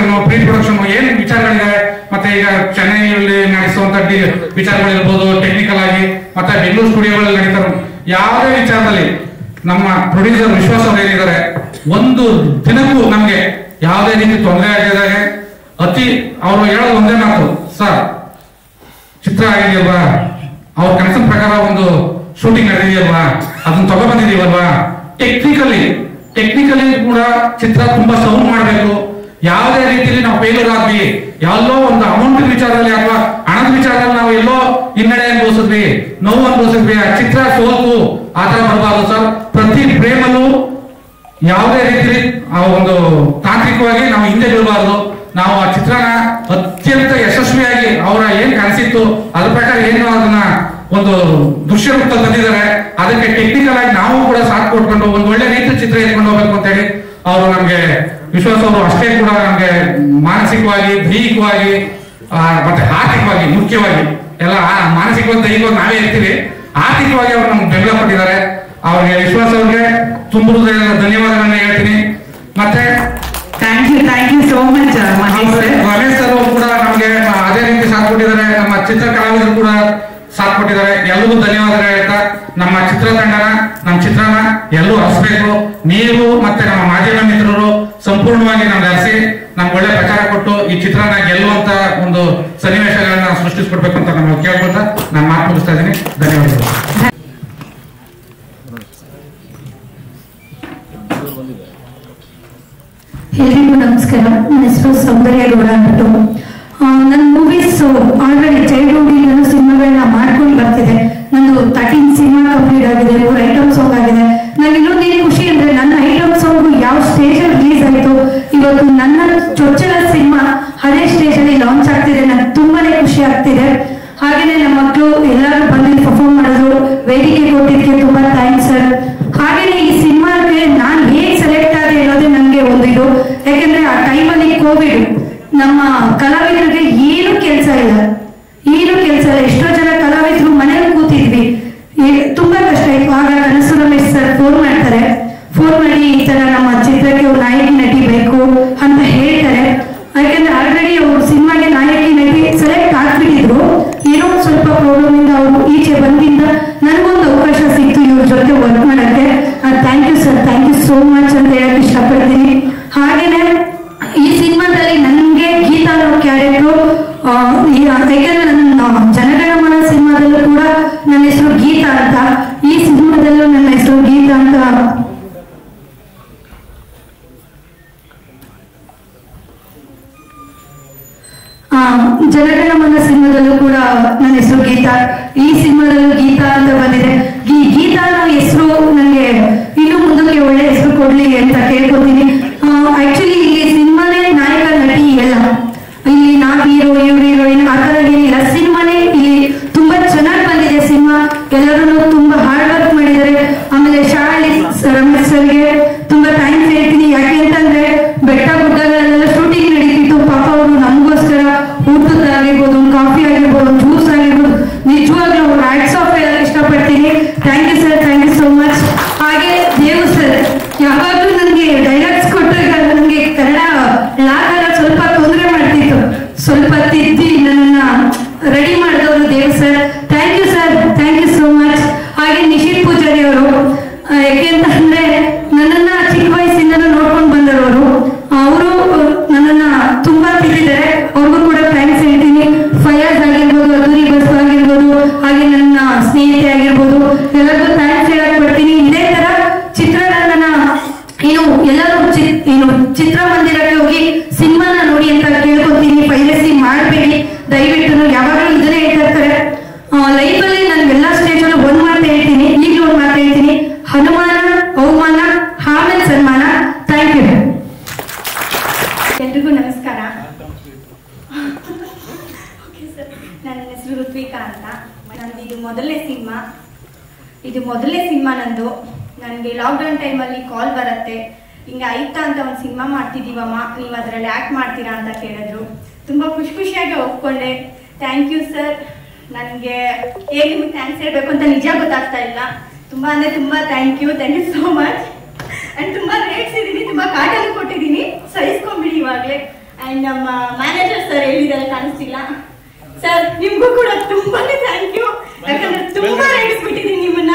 production pre production ಏನ್ ವಿಚಾರಗಳಿದೆ ಮತ್ತೆ ಈಗ ಚೆನ್ನೈಯಲ್ಲಿ ನಡೆಸುವಂತ ಡಿ- ವಿಚಾರಗಳಿರ್ಬೋದು ಟೆಕ್ನಿಕಲ್ ಆಗಿ ಮತ್ತೆ ಬೆಂಗಳೂರು ಸ್ಟುಡಿಯೋಗಳಲ್ಲಿ ನಡೀತಾರೆ ಯಾವುದೇ ವಿಚಾರದಲ್ಲಿ ನಮ್ಮ ಪ್ರೊಡ್ಯೂಸರ್ ವಿಶ್ವಾಸ ಅವ್ರು ಏನಿದ್ದಾರೆ ಒಂದು ದಿನಕ್ಕೂ ನಮ್ಗೆ ಯಾವುದೇ ರೀತಿ ತೊಂದರೆ ಆಗಿದ್ದಾರೆ ಅತಿ ಅವರು ಹೇಳೋದು ಒಂದೇ ಮಾತು ಸರ್ ಚಿತ್ರ ಆಗಿದೆಯಲ್ವಾ ಅವ್ರ ಕನಸಿನ ಪ್ರಕಾರ ಒಂದು ಶೂಟಿಂಗ್ ನಡೆದಿದೆಯಲ್ವಾ ಅದನ್ನ ತಗೊಬಂದಿದೀವಲ್ವಾ ಟೆಕ್ನಿಕಲಿ ಟೆಕ್ನಿಕಲಿ ಕೂಡ ಚಿತ್ರ ತುಂಬಾ ಸೌಂಡ್ ಮಾಡಬೇಕು ಯಾವುದೇ ರೀತಿಯಲ್ಲಿ ನಾವು ಫೇಲ್ಯೂರ್ ಆದ್ವಿ ಎಲ್ಲೋ ಒಂದು ಅಮೌಂಟ್ ವಿಚಾರದಲ್ಲಿ ಅಥವಾ ಹಣದ ವಿಚಾರದಲ್ಲಿ ನಾವು ಎಲ್ಲೋ ಹಿನ್ನಡೆ ಅನುಭವಿಸಿದ್ವಿ ನೋವು ಅನುಭವಿಸಿದ್ವಿ ಆ ಚಿತ್ರ ಸೋಲ್ತು ಆ ತರ ಬರಬಾರ್ದು ಸರ್ ಪ್ರತಿ ಫ್ರೇಮಲ್ಲೂ ಯಾವುದೇ ರೀತಿಯಲ್ಲಿ ಆ ಒಂದು ತಾಂತ್ರಿಕವಾಗಿ ನಾವು ಹಿಂದೆ ಬೀಳಬಾರದು ನಾವು ಆ ಚಿತ್ರನ ಅತ್ಯಂತ ಯಶಸ್ವಿಯಾಗಿ ಅವರ ಏನ್ ಕನಸಿತ್ತು ಅದ್ರ ಪ್ರಕಾರ ಏನು ಅದನ್ನ ಒಂದು ದೃಶ್ಯ ರೂಪದಲ್ಲಿ ತಂದಿದ್ದಾರೆ ಅದಕ್ಕೆ ಟೆಕ್ನಿಕಲ್ ಆಗಿ ನಾವು ಕೂಡ ಸಾಥ್ ಕೊಟ್ಕೊಂಡು ಒಂದು ಒಳ್ಳೆ ರೀತಿ ಚಿತ್ರ ಎತ್ಕೊಂಡು ಹೋಗ್ಬೇಕು ಅಂತ ಹೇಳಿ ಅವರು ನಮ್ಗೆ ವಿಶ್ವಾಸ ಅವರು ಅಷ್ಟೇ ಕೂಡ ನಮ್ಗೆ ಮಾನಸಿಕವಾಗಿ ದೈಹಿಕವಾಗಿ ಆ, ಮತ್ತೆ ಆರ್ಥಿಕವಾಗಿ ಮುಖ್ಯವಾಗಿ ಎಲ್ಲ ಆ- ಮಾನಸಿಕವಾಗಿ ದೈಹಿಕವಾಗಿ ನಾವೇ ಇರ್ತೀವಿ ಆರ್ಥಿಕವಾಗಿ ಅವರು ನಮ್ಗೆ ಬೆಂಬಲ ಕೊಟ್ಟಿದ್ದಾರೆ ಅವ್ರಿಗೆ ವಿಶ್ವಾಸ ಅವ್ರಿಗೆ ತುಂಬ ಹೃದಯದ ಧನ್ಯವಾದಗಳನ್ನ ಹೇಳ್ತೀನಿ ಮತ್ತೆ thank you thank you so much Mahesh sir Ramesh sir ಅವರು ಕೂಡ ನಮ್ಗೆ ಅದೇ ರೀತಿ ಸಾಥ್ ಕೊಟ್ಟಿದ್ದಾರೆ ನಮ್ಮ ಚಿತ್ರ ಕಲಾವಿದರು ಕೂಡ ಸಾಥ್ ಕೊಟ್ಟಿದ್ದಾರೆ ಎಲ್ಲರಿಗೂ ಧನ್ಯವಾದ ಹೇಳ್ತಾ ನಮ್ಮ ಚಿತ್ರತಂಡನ ನಮ್ಮ ಚಿತ್ರನ ಎಲ್ಲರೂ ಹರಿಸ್ಬೇಕು ನೀವು ಮತ್ತೆ ನಮ್ಮ ಮಾಧ್ಯಮ ಮಿತ್ರರು ಸಂಪೂರ್ಣವಾಗಿ ನಮ್ಗೆ ಹರಿಸಿ ನಮ್ಗೆ ಒಳ್ಳೆ ಪ್ರಚಾರ ಕೊಟ್ಟು ಈ ಚಿತ್ರನ ಗೆಲ್ಲುವಂತ ಒಂದು ಸನ್ನಿವೇಶಗಳನ್ನ ಸೃಷ್ಟಿಸ್ಕೊಡ್ಬೇಕು ಅಂತ ನಾವು ಕೇಳ್ಕೊತಾ ನಾನು ಮಾತು ಮುಗಿಸ್ತಾ ಇದ್ದೀನಿ ಧನ್ಯವಾದಗಳು ಎಲ್ರಿಗೂ ನಮಸ್ಕಾರ ನನ್ನ ಹೆಸರು ಸೌಂದರ್ಯ ಗೌಡ ಅಂದ್ಬಿಟ್ಟು ಆ, ನನ್ನ ಮೂವೀಸ್ ಆಲ್ರೆಡಿ ಚೈಲ್ಡ್ಹುಡ್ ನಾನು ಸಿನಿಮಾಗಳನ್ನ ಮಾಡ್ಕೊಂಡು ಬರ್ತಿದೆ ನಂದು ತರ್ಟೀನ್ ಸಿನಿಮಾ ಕಂಪ್ಲೀಟ್ ಆಗಿದೆ ಮೂರು ಐಟಮ್ ಸಾಂಗ್ ಆಗಿದೆ ನನಗೆ ಇನ್ನೊಂದು ಏನು ಖುಷಿ ಅಂದ್ರೆ ನನ್ನ ಐಟಮ್ ಸಾಂಗ್ ಯಾವ ಸ್ಟೇಜ್ ರಿಲೀಸ್ ಆಯಿತು ಇವತ್ತು ನನ್ನ ಚೊಚ್ಚಲ ಸಿನಿಮಾ ಅದೇ ಸ್ಟೇಜ್ ಅಲ್ಲಿ ಲಾಂಚ್ ಆಗ್ತಿದೆ ನನಗೆ ತುಂಬಾನೇ ಖುಷಿ ಆಗ್ತಿದೆ ಹಾಗೇನೆ ನಮ್ಮ ಮಕ್ಕಳು ಎಲ್ಲರೂ ಬಂದು ಪರ್ಫಾರ್ಮ್ ಮಾಡೋದು ವೇದಿಕೆ ಕೊಟ್ಟಿದ್ದಕ್ಕೆ ತುಂಬಾ ಥ್ಯಾಂಕ್ಸ್ ಸರ್ ಹಾಗೇನೆ ಈ ಸಿನಿಮಾಗೆ ನಾನು ಹೇಗೆ ಸೆಲೆಕ್ಟ್ ಆದೆ ಅನ್ನೋದೇ ನನಗೆ ಒಂದು ಇದು ಯಾಕಂದ್ರೆ ಆ ಟೈಮಲ್ಲಿ ಕೋವಿಡ್ ನಮ್ಮ ಕಲಾವಿದರಿಗೆ ಏನು ಕೆಲಸ ಇಲ್ಲ ಏನು ಕೆಲಸ ಇಲ್ಲ ಎಷ್ಟೋ ಜನ ಕಲಾವಿದರು ಮನೇಲಿ ಕೂತಿದ್ವಿ ಈ- ತುಂಬಾ ಕಷ್ಟ ಇತ್ತು ಆಗ ಕನಸು ರಮೇಶ್ ಸರ್ ಫೋನ್ ಮಾಡ್ತಾರೆ ಫೋನ್ ಮಾಡಿ ಈ ತರ ನಮ್ಮ ಚಿತ್ರಕ್ಕೆ ಒಂದು ನಾಯಕಿ ನಟಿ ಬೇಕು ಅಂತ ಹೇಳ್ತಾರೆ ಯಾಕಂದ್ರೆ ಆಲ್ರೆಡಿ ಅವರು ಸಿನಿಮಾಗೆ ನಾಯಕಿ ನಟಿ ಸೆಲೆಕ್ಟ್ ಆಗ್ಬಿಟ್ಟಿದ್ರು ಏನೋ ಒಂದ್ ಸ್ವಲ್ಪ ಪ್ರಾಬ್ಲಮ್ ಇಂದ ಅವರು ಈಚೆ ಬಂದಿಂದ ನನಗೊಂದು ಅವಕಾಶ ಸಿಕ್ತು ಇವ್ರ ಜೊತೆ ವರ್ಕ್ ಮಾಡಕ್ಕೆ thank you sir thank you so much ಅಂತ ಹೇಳಕ್ ಇಷ್ಟಪಡ್ತೀನಿ ಹಾಗೇನೆ ಈ ಸಿನಿಮಾದಲ್ಲಿ ನನಗೆ ಗೀತಾ ಅನ್ನೋ ಕ್ಯಾರೆಕ್ಟ್ರು ಯಾಕಂದ್ರೆ ನನ್ನ ಜನಗಣಮನ ಸಿನಿಮಾದಲ್ಲೂ ಕೂಡ ನನ್ನ ಹೆಸರು ಗೀತಾ ಅಂತ ಈ ಸಿನಿಮಾದಲ್ಲೂ ನನ್ನ ಹೆಸರು ಗೀತಾ ಅಂತ ಆ, ಜನಗಣಮನ ಸಿನಿಮಾದಲ್ಲೂ ಕೂಡ ನನ್ನ ಹೆಸರು ಗೀತಾ ಈ ಸಿನಿಮಾದಲ್ಲೂ ಗೀತಾ ಅಂತ ಬಂದಿದೆ ಈ ಗೀತಾ ಅನ್ನೋ ಹೆಸರು ನನಗೆ ಇನ್ನು ಮುಂದಕ್ಕೆ ಒಳ್ಳೆ ಹೆಸರು ಕೊಡ್ಲಿ ಅಂತ ಕೇಳ್ಕೊತೀನಿ ಆಕ್ಚುಲಿ ಇಲ್ಲಿ ಸಿನಿಮಾನೇ ನಾಯಕ ನಟಿ ಎಲ್ಲ ಇಲ್ಲಿ ನಾವ್ ಹೀರೋ ಇವ್ರು ಹೀರೋಯಿನ್ ಆ ಥರ ಏನಿಲ್ಲ ಸಿನಿಮಾನೇ ಇಲ್ಲಿ ತುಂಬಾ ಚೆನ್ನಾಗಿ ಬಂದಿದೆ ಸಿನಿಮಾ ಎಲ್ಲರೂ ತುಂಬಾ ಹಾರ್ಡ್ ವರ್ಕ್ ಮಾಡಿದ್ದಾರೆ ಆಮೇಲೆ ಶಾಲೆ ರಮೇಶ್ ಸರ್ಗೆ ತುಂಬಾ ಥ್ಯಾಂಕ್ಸ್ ಹೇಳ್ತೀನಿ ಯಾಕೆ ಅಂತಂದ್ರೆ ಬೆಟ್ಟ ಗುಡ್ಡಗಳೆಲ್ಲ ಶೂಟಿಂಗ್ ನಡೀತಿತ್ತು ಪಾಪ ಅವರು ನಮಗೋಸ್ಕರ ಊಟದ್ದಾಗಿರ್ಬೋದು ಕಾಫಿ ಆಗಿರ್ಬೋದು ಜ್ಯೂಸ್ ಆಗಿರ್ಬೋದು ನಿಜವಾಗ್ಲೂ ಹ್ಯಾಟ್ಸ್ ಆಫ್ ಹೇಳಕ್ ಇಷ್ಟಪಡ್ತೀನಿ thank you sir thank you so much ಹಾಗೆ ದೇವು ಸರ್ ಯಾವಾಗಲೂ ನನಗೆ ಡೈಲಾಗ್ಸ್ ಕೊಟ್ಟಾಗ ನನಗೆ ಕನ್ನಡ ಲಾಗಲ್ಲ ಸ್ವಲ್ಪ ತೊಂದರೆ ಮಾಡ್ತಿತ್ತು ಸ್ವಲ್ಪ ತಿದ್ದಿ ನನ್ನನ್ನ ರೆಡಿ ಮಾಡಿದವರು Dev sir thank you sir thank you so much ಹಾಗೆ ನಿಶಿತ್ ಪೂಜಾರಿ ಅವರು ಯಾಕೆಂತಂದ್ರೆ ನನ್ನನ್ನ ಚಿಕ್ಕ ವಯಸ್ಸಿಂದನೂ ನೋಡ್ಕೊಂಡು ಬಂದವರು ಅವರು ನನ್ನನ್ನ ತುಂಬಾ ತಿದ್ದಿದ್ದಾರೆ ಅವ್ರಿಗೂ ಕೂಡ ಥ್ಯಾಂಕ್ಸ್ ಹೇಳ್ತೀನಿ ಫಯಾಜ್ ಆಗಿರ್ಬೋದು ಅಧೂರಿ ಬಸ್ ಆಗಿರ್ಬೋದು ಹಾಗೆ ನನ್ನ ಸ್ನೇಹಿತೆ ಆಗಿರ್ಬೋದು ಎಲ್ಲರಿಗೂ ಥ್ಯಾಂಕ್ಸ್ ಹೇಳಕ್ ಪಡ್ತೀನಿ ಇದೇ ತರ ಚಿತ್ರರಂಗನ ಏನು ಎಲ್ಲರೂ ಚಿ- ಏನು ಚಿತ್ರಮಂದಿರಕ್ಕೆ ಹೋಗಿ ಸಿನಿಮಾನ ನೋಡಿ ಅಂತ ಕೇಳ್ಕೊತೀನಿ ಪೈರಸಿ ಮಾಡಬೇಡಿ ದಯವಿಟ್ಟು ಯಾವಾಗಲೂ ಇದನ್ನೇ ಹೇಳ್ತಾ ಇರ್ತಾರೆ ಲೈಫಲ್ಲಿ ನಾನು ಎಲ್ಲ ಸ್ಟೇಜಲ್ಲೂ ಒಂದ್ ಮಾತು ಹೇಳ್ತೀನಿ ಈಗಲೂ ಒಂದ್ ಮಾತು ಹೇಳ್ತೀನಿ ಹನುಮಾನ ಅವಮಾನ ಆಮೇಲೆ ಸನ್ಮಾನ ಥ್ಯಾಂಕ್ ಯು ಎಲ್ರಿಗೂ ನಮಸ್ಕಾರ ಓಕೆ ಸರ್ ನನ್ನ ಹೆಸರು ಋತ್ವಿಕಾ ಅಂತ ನಂದು ಇದು ಮೊದಲನೇ ಸಿನಿಮಾ ಇದು ಮೊದಲನೇ ಸಿನಿಮಾ ನಂದು ನನಗೆ ಲಾಕ್ಡೌನ್ ಟೈಮಲ್ಲಿ ಕಾಲ್ ಬರುತ್ತೆ ಹಿಂಗೆ ಆಯ್ತಾ ಅಂತ ಒಂದು ಸಿನಿಮಾ ಮಾಡ್ತಿದ್ದೀವಮ್ಮ ನೀವು ಅದರಲ್ಲಿ ಆ್ಯಕ್ಟ್ ಮಾಡ್ತೀರಾ ಅಂತ ಕೇಳಿದ್ರು ತುಂಬ ಖುಷಿ ಖುಷಿಯಾಗಿ ಒಪ್ಕೊಂಡೆ ಥ್ಯಾಂಕ್ ಯು ಸರ್ ನನಗೆ ಹೇಗೆ ನಿಮಗೆ ಥ್ಯಾಂಕ್ಸ್ ಹೇಳಬೇಕು ಅಂತ ನಿಜ ಗೊತ್ತಾಗ್ತಾ ಇಲ್ಲ ತುಂಬ ಅಂದರೆ ತುಂಬ thank you thank you so much and ತುಂಬ ರೇಟ್ಸ್ ಇದ್ದೀನಿ ತುಂಬ ಕಾಟನ್ನು ಕೊಟ್ಟಿದ್ದೀನಿ ಸಹಿಸ್ಕೊಂಬಿಡಿ ಇವಾಗಲೇ ಅಂಡ್ ನಮ್ಮ ಮ್ಯಾನೇಜರ್ ಸರ್ ಹೇಳಿದಾರೆ ಕಾಣಿಸ್ತಿಲ್ಲ ಸರ್ ನಿಮ್ಗೂ ಕೂಡ ತುಂಬಾನೇ ಥ್ಯಾಂಕ್ ಯು ಯಾಕಂದ್ರೆ ತುಂಬಾ ರೇಗಿಸ್ಬಿಟ್ಟಿದೀನಿ ನಿಮ್ಮನ್ನ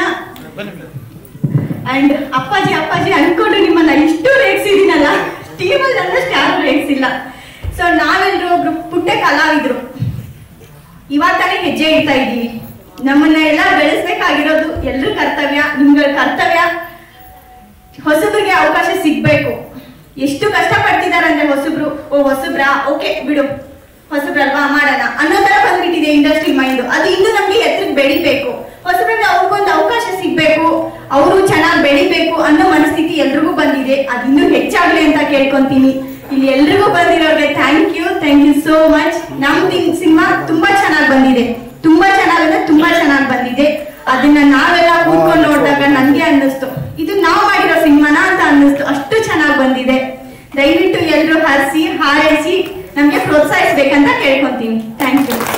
ಅಂಡ್ ಅಪ್ಪಾಜಿ ಅಪ್ಪಾಜಿ ಅನ್ಕೊಂಡು ನಿಮ್ಮನ್ನ ಇಷ್ಟು ರೇಗಿಸಿದೀನಲ್ಲ ಟೀಮಲ್ಲಿ ಅನ್ನಷ್ಟು ಯಾರು ರೇಗಿಸಿಲ್ಲ ಸೊ ನಾವೆಲ್ಲರೂ ಒಬ್ರು ಪುಟ್ಟ ಕಲಾವಿದ್ರು ಇವಾಗ ತಾನೇ ಹೆಜ್ಜೆ ಇಡ್ತಾ ಇದ್ದೀವಿ ನಮ್ಮನ್ನ ಎಲ್ಲ ಬೆಳೆಸ್ಬೇಕಾಗಿರೋದು ಎಲ್ರ ಕರ್ತವ್ಯ ನಿಮ್ಗಳ ಕರ್ತವ್ಯ ಹೊಸಬ್ರಿಗೆ ಅವಕಾಶ ಸಿಗ್ಬೇಕು ಎಷ್ಟು ಕಷ್ಟ ಪಡ್ತಿದಾರೆ ಅಂದ್ರೆ ಹೊಸಬ್ರು ಓ ಹೊಸಬ್ರ ಓಕೆ ಬಿಡು ಹೊಸಬ್ರಲ್ವಾ ಮಾಡೋಣ ಅನ್ನೋ ತರ ಬಂದ್ಬಿಟ್ಟಿದೆ ಇಂಡಸ್ಟ್ರಿ ಮೈಂಡ್ ಅದು ಇನ್ನು ನಮ್ಗೆ ಎತ್ತರಕ್ಕೆ ಬೆಳಿಬೇಕು ಹೊಸಬ್ರಿಗೆ ಅವ್ರಿಗೊಂದು ಅವಕಾಶ ಸಿಗ್ಬೇಕು ಅವರು ಚೆನ್ನಾಗಿ ಬೆಳಿಬೇಕು ಅನ್ನೋ ಮನಸ್ಥಿತಿ ಎಲ್ರಿಗೂ ಬಂದಿದೆ ಅದು ಇನ್ನೂ ಹೆಚ್ಚಾಗ್ಲಿ ಅಂತ ಕೇಳ್ಕೊಂತೀನಿ ಇಲ್ಲಿ ಎಲ್ರಿಗೂ ಬಂದಿರೋರಿಗೆ thank you thank you so much ನಮ್ ಸಿನಿಮಾ ತುಂಬಾ ಚೆನ್ನಾಗಿ ಬಂದಿದೆ ತುಂಬಾ ಚೆನ್ನಾಗಂದ್ರೆ ತುಂಬಾ ಚೆನ್ನಾಗಿ ಬಂದಿದೆ ಅದನ್ನ ನಾವೆಲ್ಲ ಕೂತ್ಕೊಂಡು ನೋಡಿದಾಗ ನನ್ಗೆ ಅನ್ನಿಸ್ತು ಇದು ನಾವು ಮಾಡಿರೋ ಸಿನಿಮಾನ ಅಂತ ಅನ್ನಿಸ್ತು ಅಷ್ಟು ಚೆನ್ನಾಗಿ ಬಂದಿದೆ ದಯವಿಟ್ಟು ಎಲ್ಲರೂ ಹರಿಸಿ ಹಾರೈಸಿ ನಮ್ಗೆ ಪ್ರೋತ್ಸಾಹಿಸ್ಬೇಕಂತ ಕೇಳ್ಕೊಂತೀನಿ thank you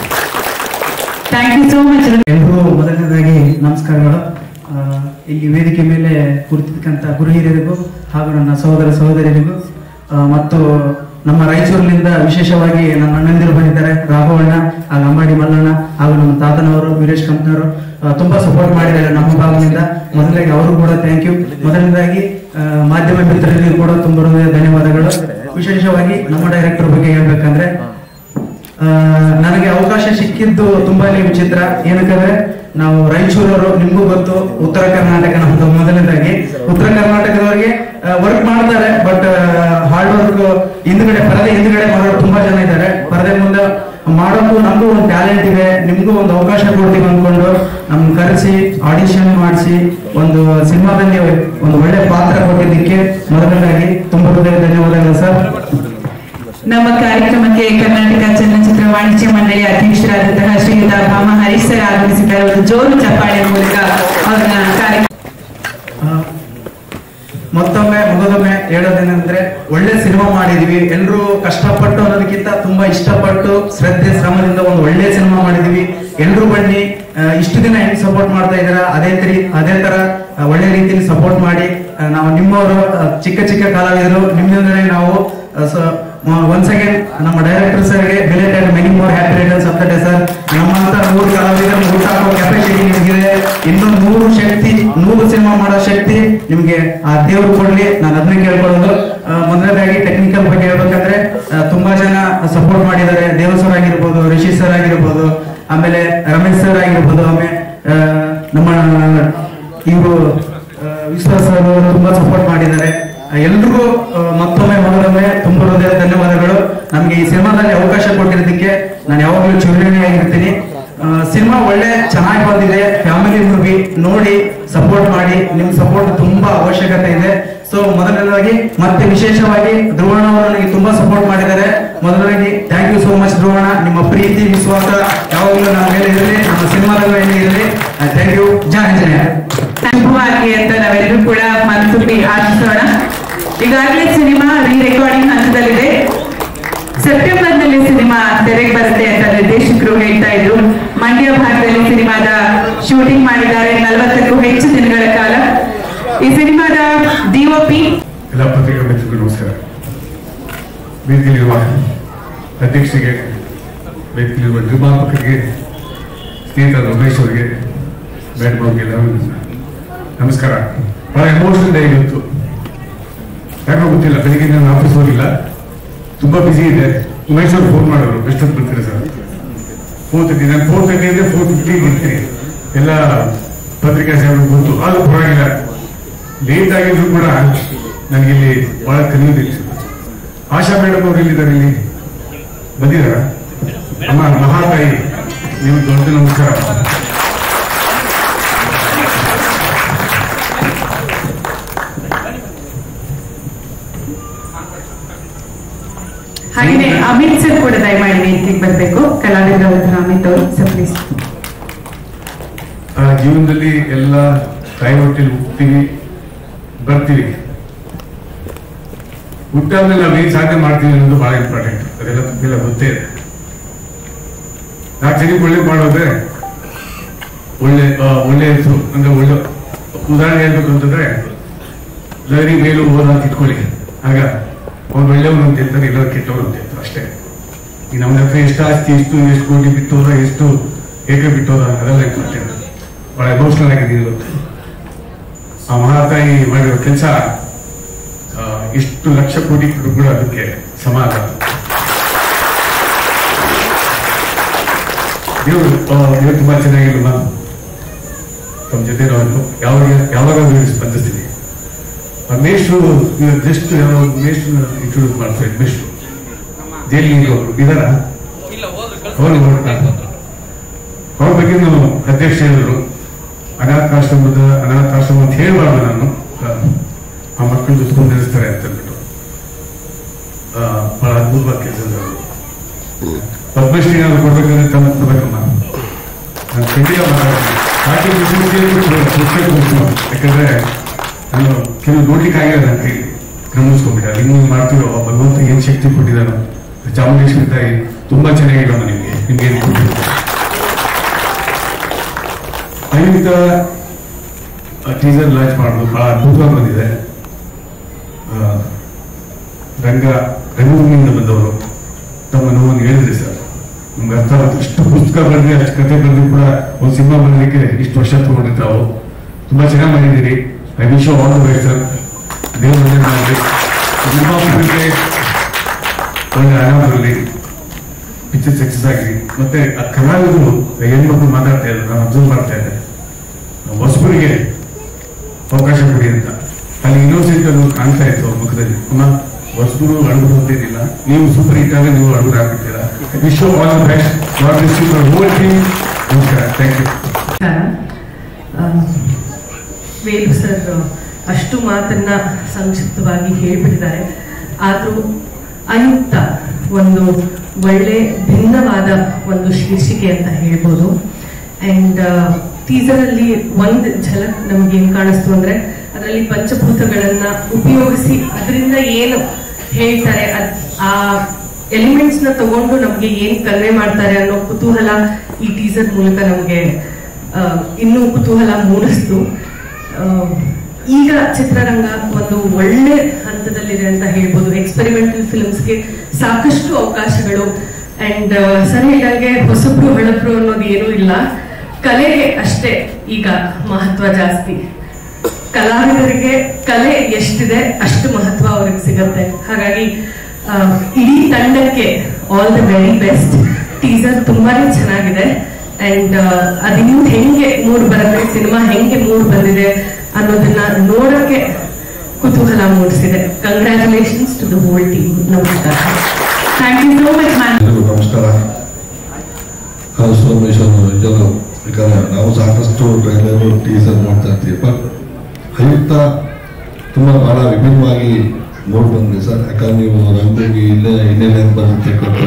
thank you so much ಎಲ್ರಿಗೂ ಮೊದಲನೇದಾಗಿ ನಮಸ್ಕಾರಗಳು ಆ, ಇಲ್ಲಿ ವೇದಿಕೆ ಮೇಲೆ ಕುಳಿತಿರ್ತಕ್ಕಂಥ ಗುರು ಹಿರಿಯರಿಗೂ ಹಾಗೂ ನನ್ನ ಸಹೋದರ ಸಹೋದರಿಯರಿಗೂ ಆ, ಮತ್ತು ನಮ್ಮ ರಾಯಚೂರಿನಿಂದ ವಿಶೇಷವಾಗಿ ನನ್ನ ಅಣ್ಣಂದಿರು ಬಂದಿದ್ದಾರೆ ರಾಘವಣ್ಣ ಹಾಗೂ ಅಂಬಾಡಿ ಮಲ್ಲಣ್ಣ ಹಾಗೂ ನಮ್ಮ ತಾತನವರು ವೀರೇಶ್ ಕಂಪ್ನವರು ಆ, ತುಂಬಾ ಸಪೋರ್ಟ್ ಮಾಡಿದ್ದಾರೆ ನಮ್ಮ ಭಾಗದಿಂದ ಮೊದಲಿಗೆ ಅವರು ಕೂಡ ಥ್ಯಾಂಕ್ ಯು ಮೊದಲನೇದಾಗಿ ಆ, ಮಾಧ್ಯಮ ಮಿತ್ರರಿಗೂ ಕೂಡ ತುಂಬ ಹೃದಯ ಧನ್ಯವಾದಗಳು ವಿಶೇಷವಾಗಿ ನಮ್ಮ ಡೈರೆಕ್ಟರ್ ಬಗ್ಗೆ ಹೇಳ್ಬೇಕಂದ್ರೆ ಆ, ನನಗೆ ಅವಕಾಶ ಸಿಕ್ಕಿದ್ದು ತುಂಬಾನೇ ವಿಚಿತ್ರ ಏನಕ್ಕಂದ್ರೆ ನಾವು ರಾಯಚೂರವರು ನಿಮ್ಗೂ ಗೊತ್ತು ಉತ್ತರ ಕರ್ನಾಟಕ ನಮ್ದು ಮೊದಲನೇದಾಗಿ ಉತ್ತರ ಕರ್ನಾಟಕದವರಿಗೆ ವರ್ಕ್ ಮಾಡ್ತಾರೆ ಬಟ್ ಹಾರ್ಡ್ ವರ್ಕ್ ಹಿಂದ್ಗಡೆ ಪರದೆ ಹಿಂದ್ಗಡೆ ಮಾಡೋರು ತುಂಬಾ ಜನ ಇದ್ದಾರೆ ಪರದೆ ಮುಂದೆ ಮಾಡೋಕ್ಕೂ ನಮಗೂ ಒಂದು ಟ್ಯಾಲೆಂಟ್ ಇದೆ ನಿಮ್ಗೂ ಒಂದು ಅವಕಾಶ ಕೊಡ್ತೀವಿ ಅಂದ್ಕೊಂಡು ನಮ್ ಕರೆಸಿ ಆಡಿಷನ್ ಮಾಡಿಸಿ ಒಂದು ಸಿನಿಮಾದಲ್ಲಿ ಒಂದು ಒಳ್ಳೆ ಪಾತ್ರ ಕೊಟ್ಟಿದ್ದಕ್ಕೆ ಮೊದಲನೇದಾಗಿ ತುಂಬಾ ಹೃದಯ ಧನ್ಯವಾದಗಳು ಸರ್ ನಮ್ಮ ಕಾರ್ಯಕ್ರಮಕ್ಕೆ ಕರ್ನಾಟಕ ಚಲನಚಿತ್ರ ವಾಣಿಜ್ಯ ಮಂಡಳಿ ಅಧ್ಯಕ್ಷರಾದಂತಹ ಶ್ರೀಯುತ ಭಾಮ ಹರೀಶ್ ಸರ್ ಆಗಮಿಸಿದ್ದಾರೆ ಒಂದು ಜೋರು ಚಪ್ಪಾಳೆ ಮೂಲಕ ಅವ್ರನ್ನ ಕಾರ್ಯಕ್ರಮ ಆ, ಮತ್ತೊಮ್ಮೆ ಮಗದೊಮ್ಮೆ ಹೇಳೋದೇನೆಂದ್ರೆ ಒಳ್ಳೆ ಸಿನಿಮಾ ಮಾಡಿದೀವಿ ಎಲ್ಲರೂ ಕಷ್ಟಪಟ್ಟು ಅನ್ನೋದಕ್ಕಿಂತ ತುಂಬಾ ಇಷ್ಟಪಟ್ಟು ಶ್ರದ್ಧೆ ಶ್ರಮದಿಂದ ಒಂದು ಒಳ್ಳೆ ಸಿನಿಮಾ ಮಾಡಿದೀವಿ ಎಲ್ಲರೂ ಬನ್ನಿ ಆ, ಇಷ್ಟು ದಿನ ಹೆಂಗ್ ಸಪೋರ್ಟ್ ಮಾಡ್ತಾ ಇದ್ದೀರಾ ಅದೇ ತರ ಅದೇ ತರ ಆ, ಒಳ್ಳೆ ರೀತಿಯಲ್ಲಿ ಸಪೋರ್ಟ್ ಮಾಡಿ ಆ, ನಾವು ನಿಮ್ಮವರು ಆ, ಚಿಕ್ಕ ಚಿಕ್ಕ ಕಲಾವಿದರು ನಿಮ್ಮಿಂದಲೇ ನಾವು ಒನ್ಸ್ ಅಗೇನ್ ನಮ್ಮ ಡೈರೆಕ್ಟರ್ ಸರ್ಗೆ belated many more happy returns of the day sir ನಮ್ಮಂತ ನೂರು ಕಲಾವಿದರು ಊಟ ಹಾಕೋ ಕೆಪಾಸಿಟಿ ನಿಮಗಿದೆ ಇನ್ನು ನೂರು ಶಕ್ತಿ ನೂರು ಸಿನಿಮಾ ಮಾಡೋ ಶಕ್ತಿ ನಿಮ್ಗೆ ಆ ದೇವ್ರು ಕೊಡ್ಲಿ ನಾನು ಅದನ್ನ ಕೇಳ್ಕೊಳ್ಳೋದು ಆ, ಮೊದಲನೇದಾಗಿ ಟೆಕ್ನಿಕಲ್ ಬಗ್ಗೆ ಹೇಳ್ಬೇಕಂದ್ರೆ ಆ, ತುಂಬಾ ಜನ ಸಪೋರ್ಟ್ ಮಾಡಿದ್ದಾರೆ ದೇವ್ ಸರ್ ಆಗಿರ್ಬೋದು ರಿಷಿ ಸರ್ ಆಗಿರ್ಬೋದು ಆಮೇಲೆ ರಮೇಶ್ ಸರ್ ಆಗಿರ್ಬೋದು ಆಮೇಲೆ ಆ, ನಮ್ಮ ಇವರು ವಿಶ್ವಾಸ ಅವರು ತುಂಬಾ ಸಪೋರ್ಟ್ ಮಾಡಿದ್ದಾರೆ ಆ, ಎಲ್ರಿಗೂ ಆ, ಮತ್ತೊಮ್ಮೆ ಮೊದಲೊಮ್ಮೆ ತುಂಬ ಹೃದಯ ಧನ್ಯವಾದಗಳು ನಮ್ಗೆ ಈ ಸಿನಿಮಾದಲ್ಲಿ ಅವಕಾಶ ಕೊಟ್ಟಿರೋದಕ್ಕೆ ನಾನು ಯಾವಾಗಲೂ ಚಿರಋಣಿಯಾಗಿರ್ತೀನಿ ಸಿನಿಮಾ ಒಳ್ಳೆ ಚೆನ್ನಾಗಿ ಬಂದಿದೆ ಫ್ಯಾಮಿಲಿ ಮೂವಿ ನೋಡಿ ಸಪೋರ್ಟ್ ಮಾಡಿ ನಿಮ್ ಸಪೋರ್ಟ್ ತುಂಬಾ ಅವಶ್ಯಕತೆ ಇದೆ ಸೊ ಮೊದಲನೇದಾಗಿ ಮತ್ತೆ ವಿಶೇಷವಾಗಿ ಧ್ರುವಣ ಅವರು ನನಗೆ ತುಂಬಾ ಸಪೋರ್ಟ್ ಮಾಡಿದ್ದಾರೆ ಮೊದಲನೇದಾಗಿ thank you so much Dhruvana ನಿಮ್ಮ ಪ್ರೀತಿ ವಿಶ್ವಾಸ ಯಾವಾಗಲೂ ನಮ್ಮ ಮೇಲೆ ಇರಲಿ ನಮ್ಮ ಸಿನಿಮಾದ ಮೇಲೆ ಇರಲಿ ಥ್ಯಾಂಕ್ ಯು ಜಯ ಆಂಜನೇಯ ಅನುಭವವಾಗಿ ಅಂತ ನಾವೆಲ್ಲರೂ ಕೂಡ ಮನಸ್ಸುಂಬಿ ಆಶಿಸೋಣ ಈಗಾಗಲೇ ಸಿನಿಮಾ ರೀ ರೆಕಾರ್ಡಿಂಗ್ ಹಂತದಲ್ಲಿದೆ ಸೆಪ್ಟೆಂಬರ್ ನಲ್ಲಿ ಸಿನಿಮಾ ತೆರೆಗೆ ಬರುತ್ತೆ ಅಂತ ನಿರ್ದೇಶಕರು ಹೇಳ್ತಾ ಇದ್ರು ಮಂಡ್ಯ ಭಾಗದಲ್ಲಿ ಸಿನಿಮಾದ ಶೂಟಿಂಗ್ ಮಾಡಿದ್ದಾರೆ ನಲವತ್ತಕ್ಕೂ ಹೆಚ್ಚು ದಿನಗಳ ಕಾಲ ಈ ಸಿನಿಮಾದ ಡಿಒಪಿ ಎಲ್ಲ ಪತ್ರಿಕಾ ಮಿತ್ರರಿಗೂ ನಮಸ್ಕಾರ ವೇದಿಕೆಯಲ್ಲಿರುವ ಅಧ್ಯಕ್ಷರಿಗೆ ವೇದಿಕೆಯಲ್ಲಿರುವ ನಿರ್ಮಾಪಕರಿಗೆ ಸ್ನೇಹಿತರ ರಮೇಶ್ ಅವರಿಗೆ ಮೇಡಮ್ ಅವ್ರಿಗೆ ಎಲ್ಲರಿಗೂ ನಮಸ್ಕಾರ ಬಹಳ ಎಮೋಷನಲ್ ಡೇ ಇವತ್ತು ಯಾಕೋ ಗೊತ್ತಿಲ್ಲ ಬೆಳಿಗ್ಗೆ ನಾನು ಆಫೀಸ್ ಹೋಗಿಲ್ಲ ತುಂಬಾ ಬಿಸಿ ಇದೆ ಉಮೇಶ್ ಅವ್ರು ಫೋನ್ ಮಾಡೋರು ಎಷ್ಟೊತ್ತು ಬರ್ತೀರಾ ಸರ್ ಫೋರ್ ತರ್ಟಿ ನಾನು ಫೋರ್ ತರ್ಟಿ ಅಂದ್ರೆ ಫೋರ್ ಫಿಫ್ಟಿ ಇರ್ತೀನಿ ಎಲ್ಲ ಪತ್ರಿಕಾ ಸೇವೆ ಗೊತ್ತು ಆದ್ರೂ ಪರವಾಗಿಲ್ಲ ಲೇಟ್ ಆಗಿದ್ರು ಕೂಡ ನನಗೆ ಇಲ್ಲಿ ಬಹಳ ಕಲಿಯೋದಿತ್ತು ಆಶಾ ಮೇಡಮ್ ಅವರು ಇಲ್ಲಿದ್ದಾರೆ ಇಲ್ಲಿ ಬಂದಿದಾರ ಅಮ್ಮ ಮಹಾತಾಯಿ ನೀವು ದೊಡ್ಡ ನಮಸ್ಕಾರ ಹಾಗೆಯೇ ಅಮಿತ್ ಸರ್ ಕೂಡ ದಯಮಾಡಿ ವೇದಿಕೆಗೆ ಬರಬೇಕು ಕಲಾವಿದರ ವೃದ್ಧ ಅಮಿತ್ ಅವರು ಸರ್ ಪ್ಲೀಸ್ ಆ ಜೀವನದಲ್ಲಿ ಎಲ್ಲ ತಾಯಿ ಹೊಟ್ಟೆಲಿ ಹುಟ್ತೀವಿ ಬರ್ತೀವಿ ಹುಟ್ಟಾದ್ಮೇಲೆ ನಾವು ಏನ್ ಸಾಧನೆ ಮಾಡ್ತೀವಿ ಅನ್ನೋದು ಬಹಳ ಇಂಪಾರ್ಟೆಂಟ್ ಅದೆಲ್ಲ ಎಲ್ಲ ಗೊತ್ತೇ ಇದೆ ನಾಲ್ಕು ಜನಕ್ಕೆ ಒಳ್ಳೆ ಮಾಡೋದ್ರೆ ಒಳ್ಳೆ ಆ, ಒಳ್ಳೆ ಹೆಸರು ಅಂದ್ರೆ ಒಳ್ಳೆ ಉದಾಹರಣೆ ಹೇಳ್ಬೇಕು ಅಂತಂದ್ರೆ ಲಹರಿ ಮೇಲೂ ಹೋದ ಅಂತ ಇಟ್ಕೊಳ್ಳಿ ಆಗ ಅವ್ನು ಒಳ್ಳೆಯವನು ಅಂತ ಹೇಳ್ತಾರೆ ಎಲ್ಲರೂ ಕೆಟ್ಟವರು ಅಂತ ಹೇಳ್ತಾರೆ ಅಷ್ಟೇ ಈ ನಮ್ಮ ಹತ್ರ ಎಷ್ಟು ಆಸ್ತಿ ಎಷ್ಟು ಎಷ್ಟು ಕೋಟಿ ಬಿತ್ತೋದ ಎಷ್ಟು ಏಕೆ ಬಿತ್ತೋದ ಅದೆಲ್ಲ ಇಂಪಾರ್ಟೆಂಟ್ ಬಹಳ ಎಮೋಷನಲ್ ಆಗಿದ್ದೀನಿ ಇವತ್ತು ಆ ಮಹಾತಾಯಿ ಮಾಡಿರೋ ಕೆಲಸ ಎಷ್ಟು ಲಕ್ಷ ಕೋಟಿ ಕೊಟ್ಟರು ಕೂಡ ಅದಕ್ಕೆ ಸಮ ಆಗಲ್ಲ ನೀವು ನೀವು ತುಂಬಾ ಚೆನ್ನಾಗಿಲ್ಲ ನಾನು ತಮ್ಮ ಜೊತೆ ನಾನು ಯಾವಾಗ ಯಾವಾಗ ಸ್ಪಂದಿಸ್ತೀನಿ ಆ ಮೇಷ್ಟ್ರು ಜಸ್ಟ್ ಮೇಷ್ಟ್ರು ಇಂಟ್ರೊಡ್ಯೂಸ್ ಮಾಡ್ತಾರೆ ಮೇಷ್ಟ್ರು ಜೈಲಿಗೆ ಅವರು ಇದಾರ ಅವರು ಹೊರಡ್ತಾರೆ ಅವ್ರ ಬಗ್ಗೆ ನಾವು ಅಧ್ಯಕ್ಷ ಹೇಳಿದ್ರು ಅನಾಥಾಶ್ರಮದ ಅನಾಥಾಶ್ರಮ ಅಂತ ಹೇಳ್ಬಾರ್ದು ನಾನು ಆ ಮಕ್ಕಳ ಜೊತೆ ನಿಲ್ಲಿಸ್ತಾರೆ ಅಂತ ಅಂದ್ಬಿಟ್ಟು ಆ, ಬಹಳ ಅದ್ಭುತವಾದ ಕೆಲಸ ಪದ್ಮಶ್ರೀ ನಾನು ಕೊಡ್ಬೇಕಂದ್ರೆ ತಮ್ಮ ಕೊಡ್ಬೇಕಮ್ಮ ನಾನು ಖಂಡಿತ ಮಾತಾಡ್ತೀನಿ ಪಾರ್ಟಿ ಪುಸ್ತಕ ಕೊಡ್ತೀನಿ ಯಾಕಂದ್ರೆ ನಾನು ಕೆಲವು ನೋಡ್ಲಿಕ್ಕೆ ಆಗಿಲ್ಲ ನನ್ನ ಕೈ ಗಮನಿಸ್ಕೊಂಡ್ಬಿಟ್ಟ ಇನ್ನು ಮಾಡ್ತೀರೋ ಆ ಭಗವಂತ ಏನ್ ಶಕ್ತಿ ಕೊಟ್ಟಿದ್ದಾನೋ ಚಾಮುಂಡೇಶ್ವರಿ ತಾಯಿ ತುಂಬಾ ಚೆನ್ನಾಗಿಲ್ಲಮ್ಮ ನಿಮ್ಗೆ ನಿಮ್ಗೆ ಏನ್ ಕೊಟ್ಟಿದ್ರು ದಯವಿಟ್ಟು ಟೀಸರ್ ಲಾಂಚ್ ಮಾಡೋದು ಬಹಳ ಅದ್ಭುತವಾಗಿ ಬಂದಿದೆ ಆ, ರಂಗ ರಂಗಭೂಮಿಯಿಂದ ಬಂದವರು ತಮ್ಮ ನೋವನ್ನು ಹೇಳಿದ್ರಿ ಸರ್ ನಮ್ಗೆ ಅರ್ಥ ಆಗುತ್ತೆ ಇಷ್ಟು ಪುಸ್ತಕ ಬರೆದ್ರಿ ಅಷ್ಟು ಕತೆ ಬರೆದ್ರು ಕೂಡ ಒಂದು ಸಿನಿಮಾ ಬರಲಿಕ್ಕೆ ಇಷ್ಟು ವರ್ಷ ತಗೊಂಡಿರ್ತಾವು ತುಂಬಾ ಚೆನ್ನಾಗಿ ಮಾಡಿದ್ದೀರಿ I wish all the best sir ದೇವ್ರ ಒಳ್ಳೆ ಮಾಡಲಿ ನಿರ್ಮಾಪಕರಿಗೆ ಒಳ್ಳೆ ಹಣ ಬರಲಿ ಪಿಕ್ಚರ್ ಸಕ್ಸಸ್ ಆಗಲಿ ಮತ್ತೆ ಆ ಕಲಾವಿದರು ಹೆಣ್ಮಕ್ಳು ಮಾತಾಡ್ತಾ ಇದ್ರು ನಾನು ಅಬ್ಸರ್ವ್ ಮಾಡ್ತಾ ಇದ್ದೆ ಹೊಸಬರಿಗೆ ಅವಕಾಶ ಕೊಡಿ ಅಂತ ಅಲ್ಲಿ ಇನ್ನೋಸೆಂಟ್ ಅದು ಕಾಣ್ತಾ ಇತ್ತು ಅವ್ರ ಮುಖದಲ್ಲಿ ಅಮ್ಮ ಹೊಸಬರು ಅಡುಗರು ಅಂತೇನಿಲ್ಲ ನೀವು ಸೂಪರ್ ಹಿಟ್ ಆಗ ನೀವು ಅಡುಗರು ಆಗ್ಬಿಡ್ತೀರಾ wish all the best god bless you for whole team ನಮಸ್ಕಾರ ಥ್ಯಾಂಕ್ ಯು ಆ, ವೇಲು ಸರ್ ಅಷ್ಟು ಮಾತನ್ನ ಸಂಕ್ಷಿಪ್ತವಾಗಿ ಹೇಳ್ಬಿಟ್ಟಿದ್ದಾರೆ ಆದರೂ ಆಯುಕ್ತ ಒಂದು ಒಳ್ಳೆ ಭಿನ್ನವಾದ ಒಂದು ಶೀರ್ಷಿಕೆ ಅಂತ ಹೇಳ್ಬೋದು ಅಂಡ್ ಟೀಸರ್ ಅಲ್ಲಿ ಒಂದ್ ಝಲಕ್ ನಮ್ಗೆ ಏನ್ ಕಾಣಿಸ್ತು ಅಂದ್ರೆ ಅದರಲ್ಲಿ ಪಂಚಭೂತಗಳನ್ನ ಉಪಯೋಗಿಸಿ ಅದರಿಂದ ಏನು ಹೇಳ್ತಾರೆ ಅದ್- ಆ ಎಲಿಮೆಂಟ್ಸ್ ನ ತಗೊಂಡು ನಮ್ಗೆ ಏನ್ ಕನ್ವೆ ಮಾಡ್ತಾರೆ ಅನ್ನೋ ಕುತೂಹಲ ಈ ಟೀಸರ್ ಮೂಲಕ ನಮ್ಗೆ ಆ, ಇನ್ನೂ ಕುತೂಹಲ ಮೂಡಿಸ್ತು ಆ, ಈಗ ಚಿತ್ರರಂಗ ಒಂದು ಒಳ್ಳೆ ಹಂತದಲ್ಲಿದೆ ಅಂತ ಹೇಳ್ಬೋದು ಎಕ್ಸ್ಪೆರಿಮೆಂಟಲ್ ಫಿಲ್ಮ್ಸ್ಗೆ ಸಾಕಷ್ಟು ಅವಕಾಶಗಳು ಅಂಡ್ ಸರ್ ಹೇಳಿದಾಗೆ ಹೊಸಬ್ರು ಹಳಬ್ರು ಅನ್ನೋದು ಏನೂ ಇಲ್ಲ ಕಲೆಗೆ ಅಷ್ಟೇ ಈಗ ಮಹತ್ವ ಜಾಸ್ತಿ ಕಲಾವಿದರಿಗೆ ಕಲೆ ಎಷ್ಟಿದೆ ಅಷ್ಟು ಮಹತ್ವ ಅವ್ರಿಗೆ ಸಿಗತ್ತೆ ಹಾಗಾಗಿ ಆ, ಇಡೀ ತಂಡಕ್ಕೆ all the very best teaser ತುಂಬಾನೇ ಚೆನ್ನಾಗಿದೆ ಅಂಡ್ ಅದಿನ್ನೂ ಹೆಂಗೆ ಮೂಡ್ ಬರುತ್ತೆ ಸಿನಿಮಾ ಹೆಂಗೆ ಮೂಡ್ ಬಂದಿದೆ ಅನ್ನೋದನ್ನ ನೋಡಕ್ಕೆ ಕುತೂಹಲ ಮೂಡಿಸಿದೆ congratulations to the whole team ನಮಸ್ಕಾರ thank you so much ma'am ಎಲ್ರಿಗೂ ನಮಸ್ಕಾರ ನಾನು ಸೋಮೇಶ್ವರ ನಿಜಲು ಯಾಕಂದ್ರೆ ನಾವು ಸಾಕಷ್ಟು ಟ್ರೈಲರ್ ಟೀಸರ್ ನೋಡ್ತಾ ಇರ್ತೀವಿ ಬಟ್ ಆಯುಕ್ತ ತುಂಬ ಬಹಳ ವಿಭಿನ್ನವಾಗಿ ಮೂಡ್ ಬಂದಿದೆ ಸರ್ ಯಾಕಂದ್ರೆ ನೀವು ರಂಗೋಗಿ ಇಲ್ಲೇ ಇನ್ನೇನೇ ಬರುತ್ತೆ ಕೊಟ್ಟ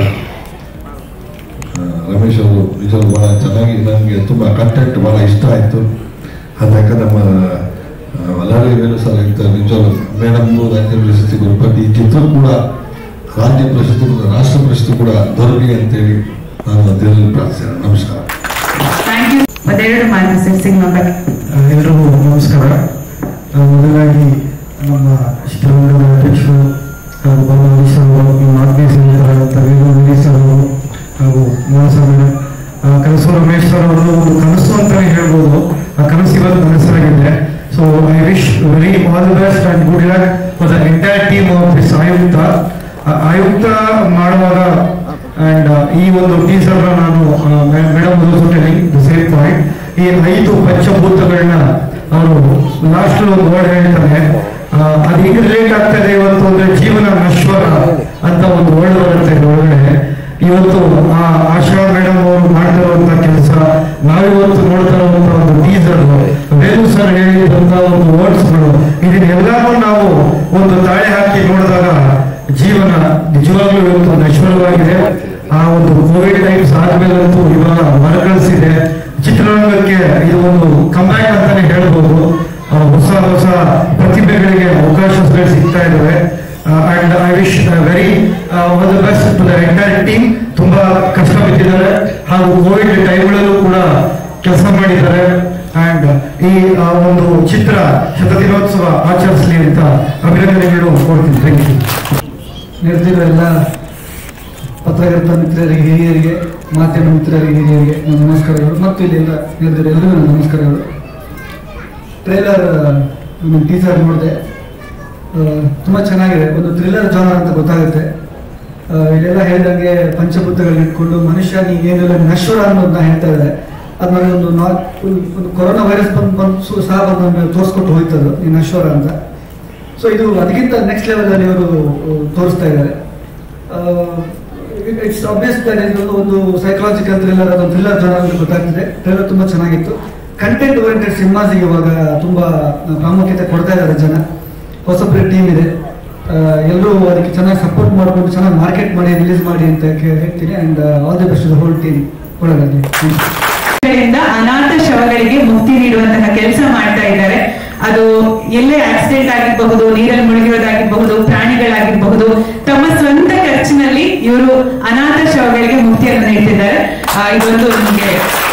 ರಮೇಶ್ ಅವರು ನಿಜವಾಗ್ಲೂ ಬಹಳ ಚೆನ್ನಾಗಿ ನನಗೆ ತುಂಬ ಕಂಟೆಂಟ್ ಬಹಳ ಇಷ್ಟ ಆಯಿತು ಅದು ಯಾಕಂದ್ರೆ ನಮ್ಮ ಮಲಯಾಳಿ ವೇಲು ಸರ್ ಹೇಳ್ತಾರೆ ನಿಜವಾಗ್ಲೂ ಮೇಡಮ್ಗೂ ರಾಜ್ಯ ಪ್ರಶಸ್ತಿ ಕೊಡು ಬಟ್ ಈ ಚಿತ್ರ ಕೂಡ ರಾಜ್ಯ ಪ್ರಶಸ್ತಿ ಮತ್ತು ರಾಷ್ಟ್ರ ಪ್ರಶಸ್ತಿ ಕೂಡ ದೊರಕಲಿ ಅಂತೇಳಿ ನಾನು ದೇವರಲ್ಲಿ ಪ್ರಾರ್ಥಿಸ್ತೇನೆ ನಮಸ್ಕಾರ ಥ್ಯಾಂಕ್ ಯು ಒಂದೆರಡು ಮಾತು ಸರ್ ಸಿನಿಮಾ ಬಗ್ಗೆ ಎಲ್ರಿಗೂ ನಮಸ್ಕಾರ ಆ, ಮೊದಲಾಗಿ ನಮ್ಮ ಚಿತ್ರಮಂದಿರದ ಅಧ್ಯಕ್ಷರು ಹಾಗೂ ಬಲವರೀಶ್ ಅವರು ನಮ್ಮ ಆತ್ಮೀಯ ಸ್ನೇಹಿತರಾದಂಥ ವೇಲು ವೆಂಕಟೇಶ್ ಅವರು ಹಾಗೂ ಮೋಹಸ ಮೇಡಮ್ ಕನಸು ರಮೇಶ್ ಸರ್ ಅವರು ಒಂದು ಕನಸು ಅಂತಾನೆ ಹೇಳ್ಬೋದು ಆ ಕನಸು ಇವತ್ತು ನನಸಾಗಿದೆ so I wish very all the best and good luck for the entire team of this Aayukta ಆ ಆಯುಕ್ತ ಮಾಡುವಾಗ ಅಂಡ್ ಈ ಒಂದು ಟೀಸರ್ ನಾನು ಮೇಡಮ್ ದ ಸೇಮ್ ಪಾಯಿಂಟ್ ಈ ಐದು ಪಂಚಭೂತಗಳನ್ನ ಅವರು ಲಾಸ್ಟ್ ಒಂದು ವರ್ಡ್ ಹೇಳ್ತಾರೆ ಆ, ಅದು ಹೇಗೆ ರಿಲೇಟ್ ಆಗ್ತದೆ ಇವತ್ತು ಅಂದ್ರೆ ಜೀವನ ನಶ್ವರ ಅಂತ ಒಂದು ವರ್ಡ್ ಬರುತ್ತೆ ಒಳಗಡೆ ಇವತ್ತು ಆ ಆಶಾ ಮೇಡಮ್ ಅವರು ಮಾಡ್ತಿರುವಂತ ಕೆಲಸ ನಾವಿವತ್ತು ನೋಡ್ತಾ ಇರುವಂತ ಒಂದು ಟೀಸರ್ ವೇಲು ಸರ್ ಹೇಳಿದಂತ ಒಂದು ವರ್ಡ್ಸ್ಗಳು ಇದನ್ನೆಲ್ಲರೂ ನಾವು ಒಂದು ತಾಳೆ ಹಾಕಿ ನೋಡಿದಾಗ ಜೀವನ ನಿಜವಾಗ್ಲೂ ಇವತ್ತು ನಶ್ವರವಾಗಿದೆ ಆ ಒಂದು ಕೋವಿಡ್ ಟೈಮ್ಸ್ ಆದ್ಮೇಲಂತೂ ಇವಾಗ ಮರಕಳಿಸಿದೆ ಚಿತ್ರರಂಗಕ್ಕೆ ಇದು ಒಂದು ಕಂಬ್ಯಾಕ್ ಅಂತಾನೆ ಹೇಳ್ಬೋದು ಆ, ಹೊಸ ಹೊಸ ಪ್ರತಿಭೆಗಳಿಗೆ ಅವಕಾಶಗಳು ಸಿಗ್ತಾ ಇದ್ದಾವೆ and I wish very all the best to the entire team ತುಂಬಾ ಕಷ್ಟ ಬಿದ್ದಿದ್ದಾರೆ ಹಾಗೂ ಕೋವಿಡ್ ಟೈಮ್ಗಳಲ್ಲೂ ಕೂಡ ಕೆಲಸ ಮಾಡಿದ್ದಾರೆ ಅಂಡ್ ಈ ಆ, ಒಂದು ಚಿತ್ರ ಶತದಿನೋತ್ಸವ ಆಚರಿಸಲಿ ಅಂತ ಅಭಿನಂದನೆಗಳು ಕೊಡ್ತೀನಿ ಥ್ಯಾಂಕ್ ಯು ನೆರೆದಿರೋ ಎಲ್ಲ ಪತ್ರಕರ್ತ ಮಿತ್ರರಿಗೆ ಹಿರಿಯರಿಗೆ ಮಾಧ್ಯಮ ಮಿತ್ರರಿಗೆ ಹಿರಿಯರಿಗೆ ನನ್ನ ನಮಸ್ಕಾರಗಳು ಮತ್ತು ಇಲ್ಲೆಲ್ಲ ನೆರೆದಿರೋ ಎಲ್ಲರಿಗೂ ನನ್ನ ನಮಸ್ಕಾರಗಳು ಟ್ರೈಲರ್ ನಿಮ್ಮ ಟೀಸರ್ ನೋಡಿದೆ ತುಂಬ ಚೆನ್ನಾಗಿದೆ ಒಂದು ಥ್ರಿಲ್ಲರ್ ಜಾನರ್ ಅಂತ ಗೊತ್ತಾಗುತ್ತೆ ಆ, ಇಲ್ಲೆಲ್ಲ ಹೇಳಿದಂಗೆ ಪಂಚಭೂತಗಳನ್ನ ಇಟ್ಕೊಂಡು ಮನುಷ್ಯ ನೀನೇನಿಲ್ಲ ನಶ್ವರ ಅನ್ನೋದನ್ನ ಹೇಳ್ತಾ ಇದ್ದಾರೆ ಅದು ನನಗೆ ಒಂದು ನಾ ಒಂದು ಕೊರೋನಾ ವೈರಸ್ ಬಂದು ಬಂದು ಸು- ಸಹ ಬಂದು ನಮಗೆ ತೋರಿಸ್ಕೊಟ್ಟು ಹೋಯ್ತದು ಈ ನಶ್ವರ ಅಂತ ಸೊ ಇದು ಅದಕ್ಕಿಂತ ನೆಕ್ಸ್ಟ್ ಲೆವೆಲಲ್ಲಿ ಇವರು ತೋರಿಸ್ತಾ ಇದ್ದಾರೆ ಇಟ್ಸ್ ಅಬ್ವಿಯಸ್ ಒಂದು ಒಂದು ಸೈಕಲಾಜಿಕಲ್ ಥ್ರಿಲ್ಲರ್ ಅದೊಂದು ಥ್ರಿಲ್ಲರ್ ಜಾನರ್ ಅಂತ ಗೊತ್ತಾಗ್ತಿದೆ ಟ್ರೈಲರ್ ತುಂಬ ಚೆನ್ನಾಗಿತ್ತು ಕಂಟೆಂಟ್ ಓರಿಯೆಂಟೆಡ್ ಸಿನಿಮಾಸಿಗೆ ಇವಾಗ ತುಂಬ ಪ್ರಾಮುಖ್ಯತೆ ಕೊಡ್ತಾ ಇದ್ದಾರೆ ಜನ ಹೊಸಬ್ರ ಟೀಮ್ ಇದೆ ಎಲ್ಲರೂ ಅದಕ್ಕೆ ಚೆನ್ನಾಗಿ ಸಪೋರ್ಟ್ ಮಾಡಿಕೊಂಡು ಚೆನ್ನಾಗಿ ಮಾರ್ಕೆಟ್ ಮಾಡಿ ರಿಲೀಸ್ ಮಾಡಿ ಅಂತ ಕೇ- ಹೇಳ್ತೀನಿ and all the best whole team ಒಳಗಡೆ ಗಳಿಂದ ಅನಾಥ ಶವಗಳಿಗೆ ಮುಕ್ತಿ ನೀಡುವಂತಹ ಕೆಲಸ ಮಾಡ್ತಾ ಇದ್ದಾರೆ ಅದು ಎಲ್ಲೇ ಆಕ್ಸಿಡೆಂಟ್ ಆಗಿರಬಹುದು ನೀರಲ್ಲಿ ಮುಳುಗಿರೋದಾಗಿರಬಹುದು ಪ್ರಾಣಿಗಳಾಗಿರಬಹುದು ತಮ್ಮ ಸ್ವಂತ ಖರ್ಚಿನಲ್ಲಿ ಇವರು ಅನಾಥ ಶವಗಳಿಗೆ ಮುಕ್ತಿಯನ್ನು ನೀಡ್ತಿದ್ದಾರೆ ಆ, ಇದೊಂದು ನಿಮಗೆ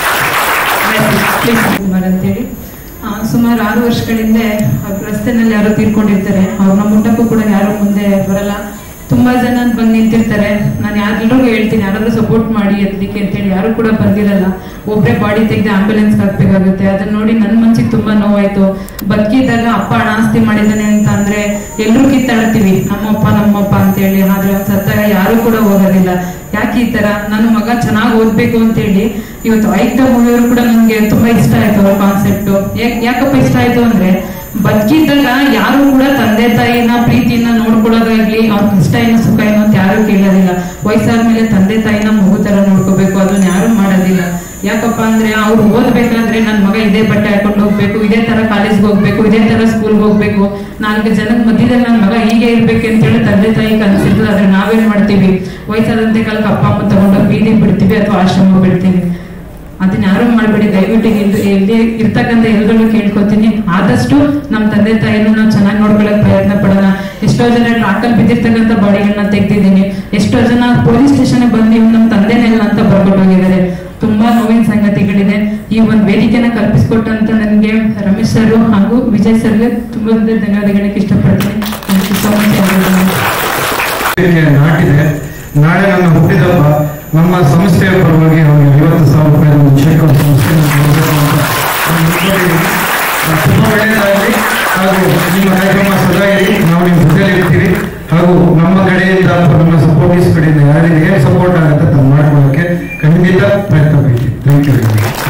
ಕುಮಾರ್ ಅಂತೇಳಿ ಆ, ಸುಮಾರು ಆರು ವರ್ಷಗಳಿಂದ ಅವ್ರ ರಸ್ತೆನಲ್ಲಿ ಯಾರೋ ತೀರ್ಕೊಂಡಿರ್ತಾರೆ ಅವ್ರನ್ನ ಮುಟ್ಟಕ್ಕೂ ಕೂಡ ಯಾರು ಮುಂದೆ ಬರಲ್ಲ ತುಂಬಾ ಜನ ಬಂದು ನಿಂತಿರ್ತಾರೆ ನಾನು ಯಾರೆಲ್ಲರಿಗೂ ಹೇಳ್ತೀನಿ ಯಾರಾದ್ರೂ ಸಪೋರ್ಟ್ ಮಾಡಿ ಎತ್ತಲಿಕ್ಕೆ ಅಂತೇಳಿ ಯಾರು ಕೂಡ ಬಂದಿರಲ್ಲ ಒಬ್ಬರೇ ಬಾಡಿ ತೆಗೆದು ಆಂಬ್ಯುಲೆನ್ಸ್ ಹಾಕ್ಬೇಕಾಗುತ್ತೆ ಅದನ್ನ ನೋಡಿ ನನ್ನ ಮನ್ಸಿಗೆ ತುಂಬಾ ನೋವಾಯ್ತು ಬದುಕಿದ್ದಾಗ ಅಪ್ಪ ಹಣ ಆಸ್ತಿ ಮಾಡಿದ್ದಾನೆ ಅಂತ ಅಂದ್ರೆ ಎಲ್ಲರೂ ಕಿತ್ತಾಡ್ತೀವಿ ನಮ್ಮಪ್ಪ ನಮ್ಮಪ್ಪ ಅಂತೇಳಿ ಆದ್ರೆ ಅವ್ನ್ ಸತ್ತಾಗ ಯಾರು ಕೂಡ ಹೋಗೋದಿಲ್ಲ ಯಾಕೆ ಈ ತರ ನನ್ನ ಮಗ ಚೆನ್ನಾಗಿ ಓದ್ಬೇಕು ಅಂತೇಳಿ ಇವತ್ತು ಐಕ್ತ ಮೂವಿಯವರು ಕೂಡ ನನಗೆ ತುಂಬಾ ಇಷ್ಟ ಆಯ್ತು ಅವ್ರ ಕಾನ್ಸೆಪ್ಟ್ ಯಾಕಪ್ಪ ಇಷ್ಟ ಆಯ್ತು ಅಂದ್ರೆ ಬದುಕಿದ್ದಾಗ ಯಾರು ಕೂಡ ತಂದೆ ತಾಯಿನ ಪ್ರೀತಿನ ನೋಡ್ಕೊಳ್ಳೋದಾಗ್ಲಿ ಅವ್ರ ಕಷ್ಟ ಏನೋ ಸುಖ ಏನೋ ಅಂತ ಯಾರು ಕೇಳೋದಿಲ್ಲ ವಯಸ್ಸಾದ್ಮೇಲೆ ತಂದೆ ತಾಯಿನ ಮಗು ತರ ನೋಡ್ಕೋಬೇಕು ಅದನ್ನ ಯಾರು ಮಾಡೋದಿಲ್ಲ ಯಾಕಪ್ಪ ಅಂದ್ರೆ ಅವ್ರು ಓದ್ಬೇಕಾದ್ರೆ ನನ್ ಮಗ ಇದೇ ಬಟ್ಟೆ ಹಾಕೊಂಡು ಹೋಗ್ಬೇಕು ಇದೇ ತರ ಕಾಲೇಜ್ಗೆ ಹೋಗ್ಬೇಕು ಇದೇ ತರ ಸ್ಕೂಲ್ಗೆ ಹೋಗ್ಬೇಕು ನಾಲ್ಕು ಜನದ ಮಧ್ಯದಲ್ಲಿ ನನ್ ಮಗ ಹೀಗೆ ಇರ್ಬೇಕು ಅಂತ ಹೇಳಿ ತಂದೆ ತಾಯಿ ಕನ್ಸಿರ್ತದೆ ಆದ್ರೆ ನಾವೇನ್ ಮಾಡ್ತೀವಿ ವಯಸ್ಸಾದಂತೆ ಕಾಲಕ್ಕೆ ಅಪ್ಪ ಅಮ್ಮ ತಗೊಂಡೋಗಿ ಬೀದಿ ಬಿಡ್ತೀವಿ ಅಥವಾ ಆಶ್ರಮ ಬಿಡ್ತೀವಿ ಅದನ್ನ ಯಾರು ಮಾಡ್ಬೇಡಿ ದಯವಿಟ್ಟು ಇಲ್ಲಿ ಇಲ್ಲಿ ಇರ್ತಕ್ಕಂಥ ಎಲ್ಲರೂ ಕೇಳ್ಕೊತೀನಿ ಆದಷ್ಟು ನಮ್ಮ ತಂದೆ ತಾಯಿನ ನಾವು ಚೆನ್ನಾಗಿ ನೋಡ್ಕೊಳ್ಳೋಕೆ ಪ್ರಯತ್ನ ಪಡೋಣ ಎಷ್ಟೋ ಜನ ಟ್ರಾಕಲ್ಲಿ ಬಿದ್ದಿರ್ತಕ್ಕಂಥ ಬಾಡಿಗಳನ್ನ ತೆಗ್ದಿದ್ದೀನಿ ಎಷ್ಟೋ ಜನ ಪೊಲೀಸ್ ಸ್ಟೇಷನ್ ಬಂದು ಇವ್ನು ನಮ್ಮ ತಂದೆನೆಲ್ಲ ಅಂತ ಬರ್ಕೊಂಡು ಹೋಗಿದ್ದಾರೆ ತುಂಬಾ ನೋವಿನ ಸಂಗತಿಗಳಿದೆ ಈ ಒಂದು ವೇದಿಕೆನ ಕಲ್ಪಿಸಿಕೊಟ್ಟಂತ ನನಗೆ ರಮೇಶ್ ಸರ್ ಹಾಗೂ ವಿಜಯ್ ಸರ್ಗೆ ತುಂಬಾ ಧನ್ಯವಾದಗಳಕ್ಕೆ ಇಷ್ಟಪಡ್ತೀನಿ Thank you so much everyone. ವೇದಿಕೆ ನಾಟಿದೆ ನಾಳೆ ನನ್ನ ಹುಟ್ಟಿದಬ್ಬ ನಮ್ಮ ಸಂಸ್ಥೆಯ ಪರವಾಗಿ ಅವರಿಗೆ ಐವತ್ತು ಸಾವಿರ ರೂಪಾಯಿ ಒಂದು ಚೆಕ್ ಅವ್ರ ಸಂಸ್ಥೆನ ಕೊಡ್ಬೇಕು ಅಂತ ನಾನು ಅನ್ಕೊಂಡಿದ್ದೀನಿ. ಅದು ತುಂಬಾ ಒಳ್ಳೆಯದಾಗಲಿ ಹಾಗೂ ನಿಮ್ಮ ಕಾರ್ಯಕ್ರಮ ಸದಾಗಿ ನಾವು ನಿಮ್ಮ ಜೊತೆಲಿ ಇರ್ತೀವಿ ಹಾಗೂ ನಮ್ಮ ಕಡೆಯಿಂದ ಅಥವಾ ನಮ್ಮ ಸಪೋರ್ಟಿಸ್ ಕಡೆಯಿಂದ ಯಾರಿಗೆ ಏನು ಸಪೋರ್ಟ್ ಆಗುತ್ತೆ ಅದನ್ನು ಮಾಡ್ಕೊಳ್ಳೋಕೆ ಖಂಡಿತ ಪ್ರಯತ್ನ ಪಡ್ತೀವಿ thank you very much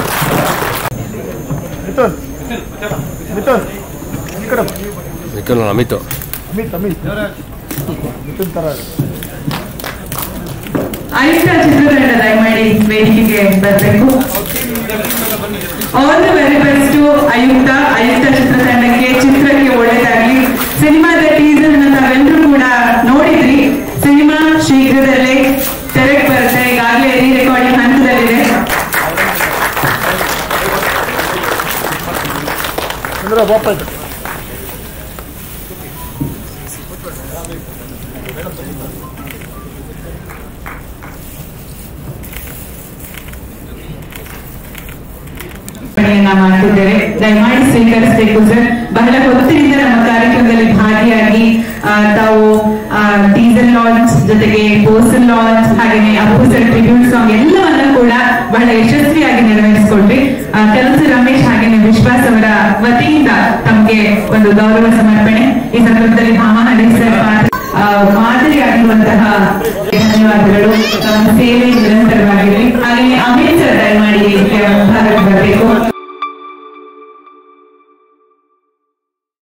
Mithun Mithun ಈ ಕಡೆ ಬಾ. ಮಿಥುನ್ ಅಮಿತು ಅಮಿತ್ ಅಮಿತ್ ಮಿಥುನ್ ತರ ಆಯುಕ್ತ ಚಿತ್ರತಂಡ ದಯಮಾಡಿ ವೇದಿಕೆಗೆ ಬರಬೇಕು ಆಲ್ ದ ವೆರಿ ಬೆಸ್ಟ್ ಆಯುಕ್ತ ಆಯುಕ್ತ ಚಿತ್ರತಂಡಕ್ಕೆ ಚಿತ್ರಕ್ಕೆ ಒಳ್ಳೆಯದಾಗ್ಲಿ ಸಿನಿಮಾದ ಟೀಸರ್ ತಾವೆಲ್ಲರೂ ಕೂಡ ನೋಡಿದ್ರಿ ಸಿನಿಮಾ ಶೀಘ್ರದಲ್ಲೇ ತೆರೆಗೆ ಬರುತ್ತೆ ಈಗಾಗಲೇ ರೀ ರೆಕಾರ್ಡಿಂಗ್ ಹಂತದಲ್ಲಿದೆ ಚಂದ್ರ ಬಾಪ ಆಯ್ತು ಅರ್ಪಣೆಯನ್ನ ಮಾಡ್ತಿದ್ದೇವೆ ದಯಮಾಡಿ ಸ್ವೀಕರಿಸಬೇಕು ಸರ್ ಬಹಳ ಹೊತ್ತಿನಿಂದ ನಮ್ಮ ಕಾರ್ಯಕ್ರಮದಲ್ಲಿ ಭಾಗಿಯಾಗಿ ಆ, ತಾವು ಡೀಸೆಲ್ ಲಾಂಚ್ ಜೊತೆಗೆ ಪೋಸ್ಟಲ್ ಲಾಂಚ್ ಹಾಗೆಯೇ ಅಪ್ಪು ಸರ್ ಟ್ರಿಬ್ಯೂಟ್ ಸಾಂಗ್ ಎಲ್ಲವನ್ನ ಕೂಡ ಬಹಳ ಯಶಸ್ವಿಯಾಗಿ ನೆರವೇರಿಸಿಕೊಂಡ್ವಿ ಆ, ಕೆಲಸ ರಮೇಶ್ ಹಾಗೆಯೇ ವಿಶ್ವಾಸ್ ಅವರ ವತಿಯಿಂದ ತಮಗೆ ಒಂದು ಗೌರವ ಸಮರ್ಪಣೆ ಈ ಸಂದರ್ಭದಲ್ಲಿ ಭಾಮಹಳ್ಳಿ ಸರ್ ಪಾತ್ರ ಆ, ಮಾದರಿಯಾಗಿರುವಂತಹ ಧನ್ಯವಾದಗಳು ತಮ್ಮ ಸೇವೆ ನಿರಂತರವಾಗಿ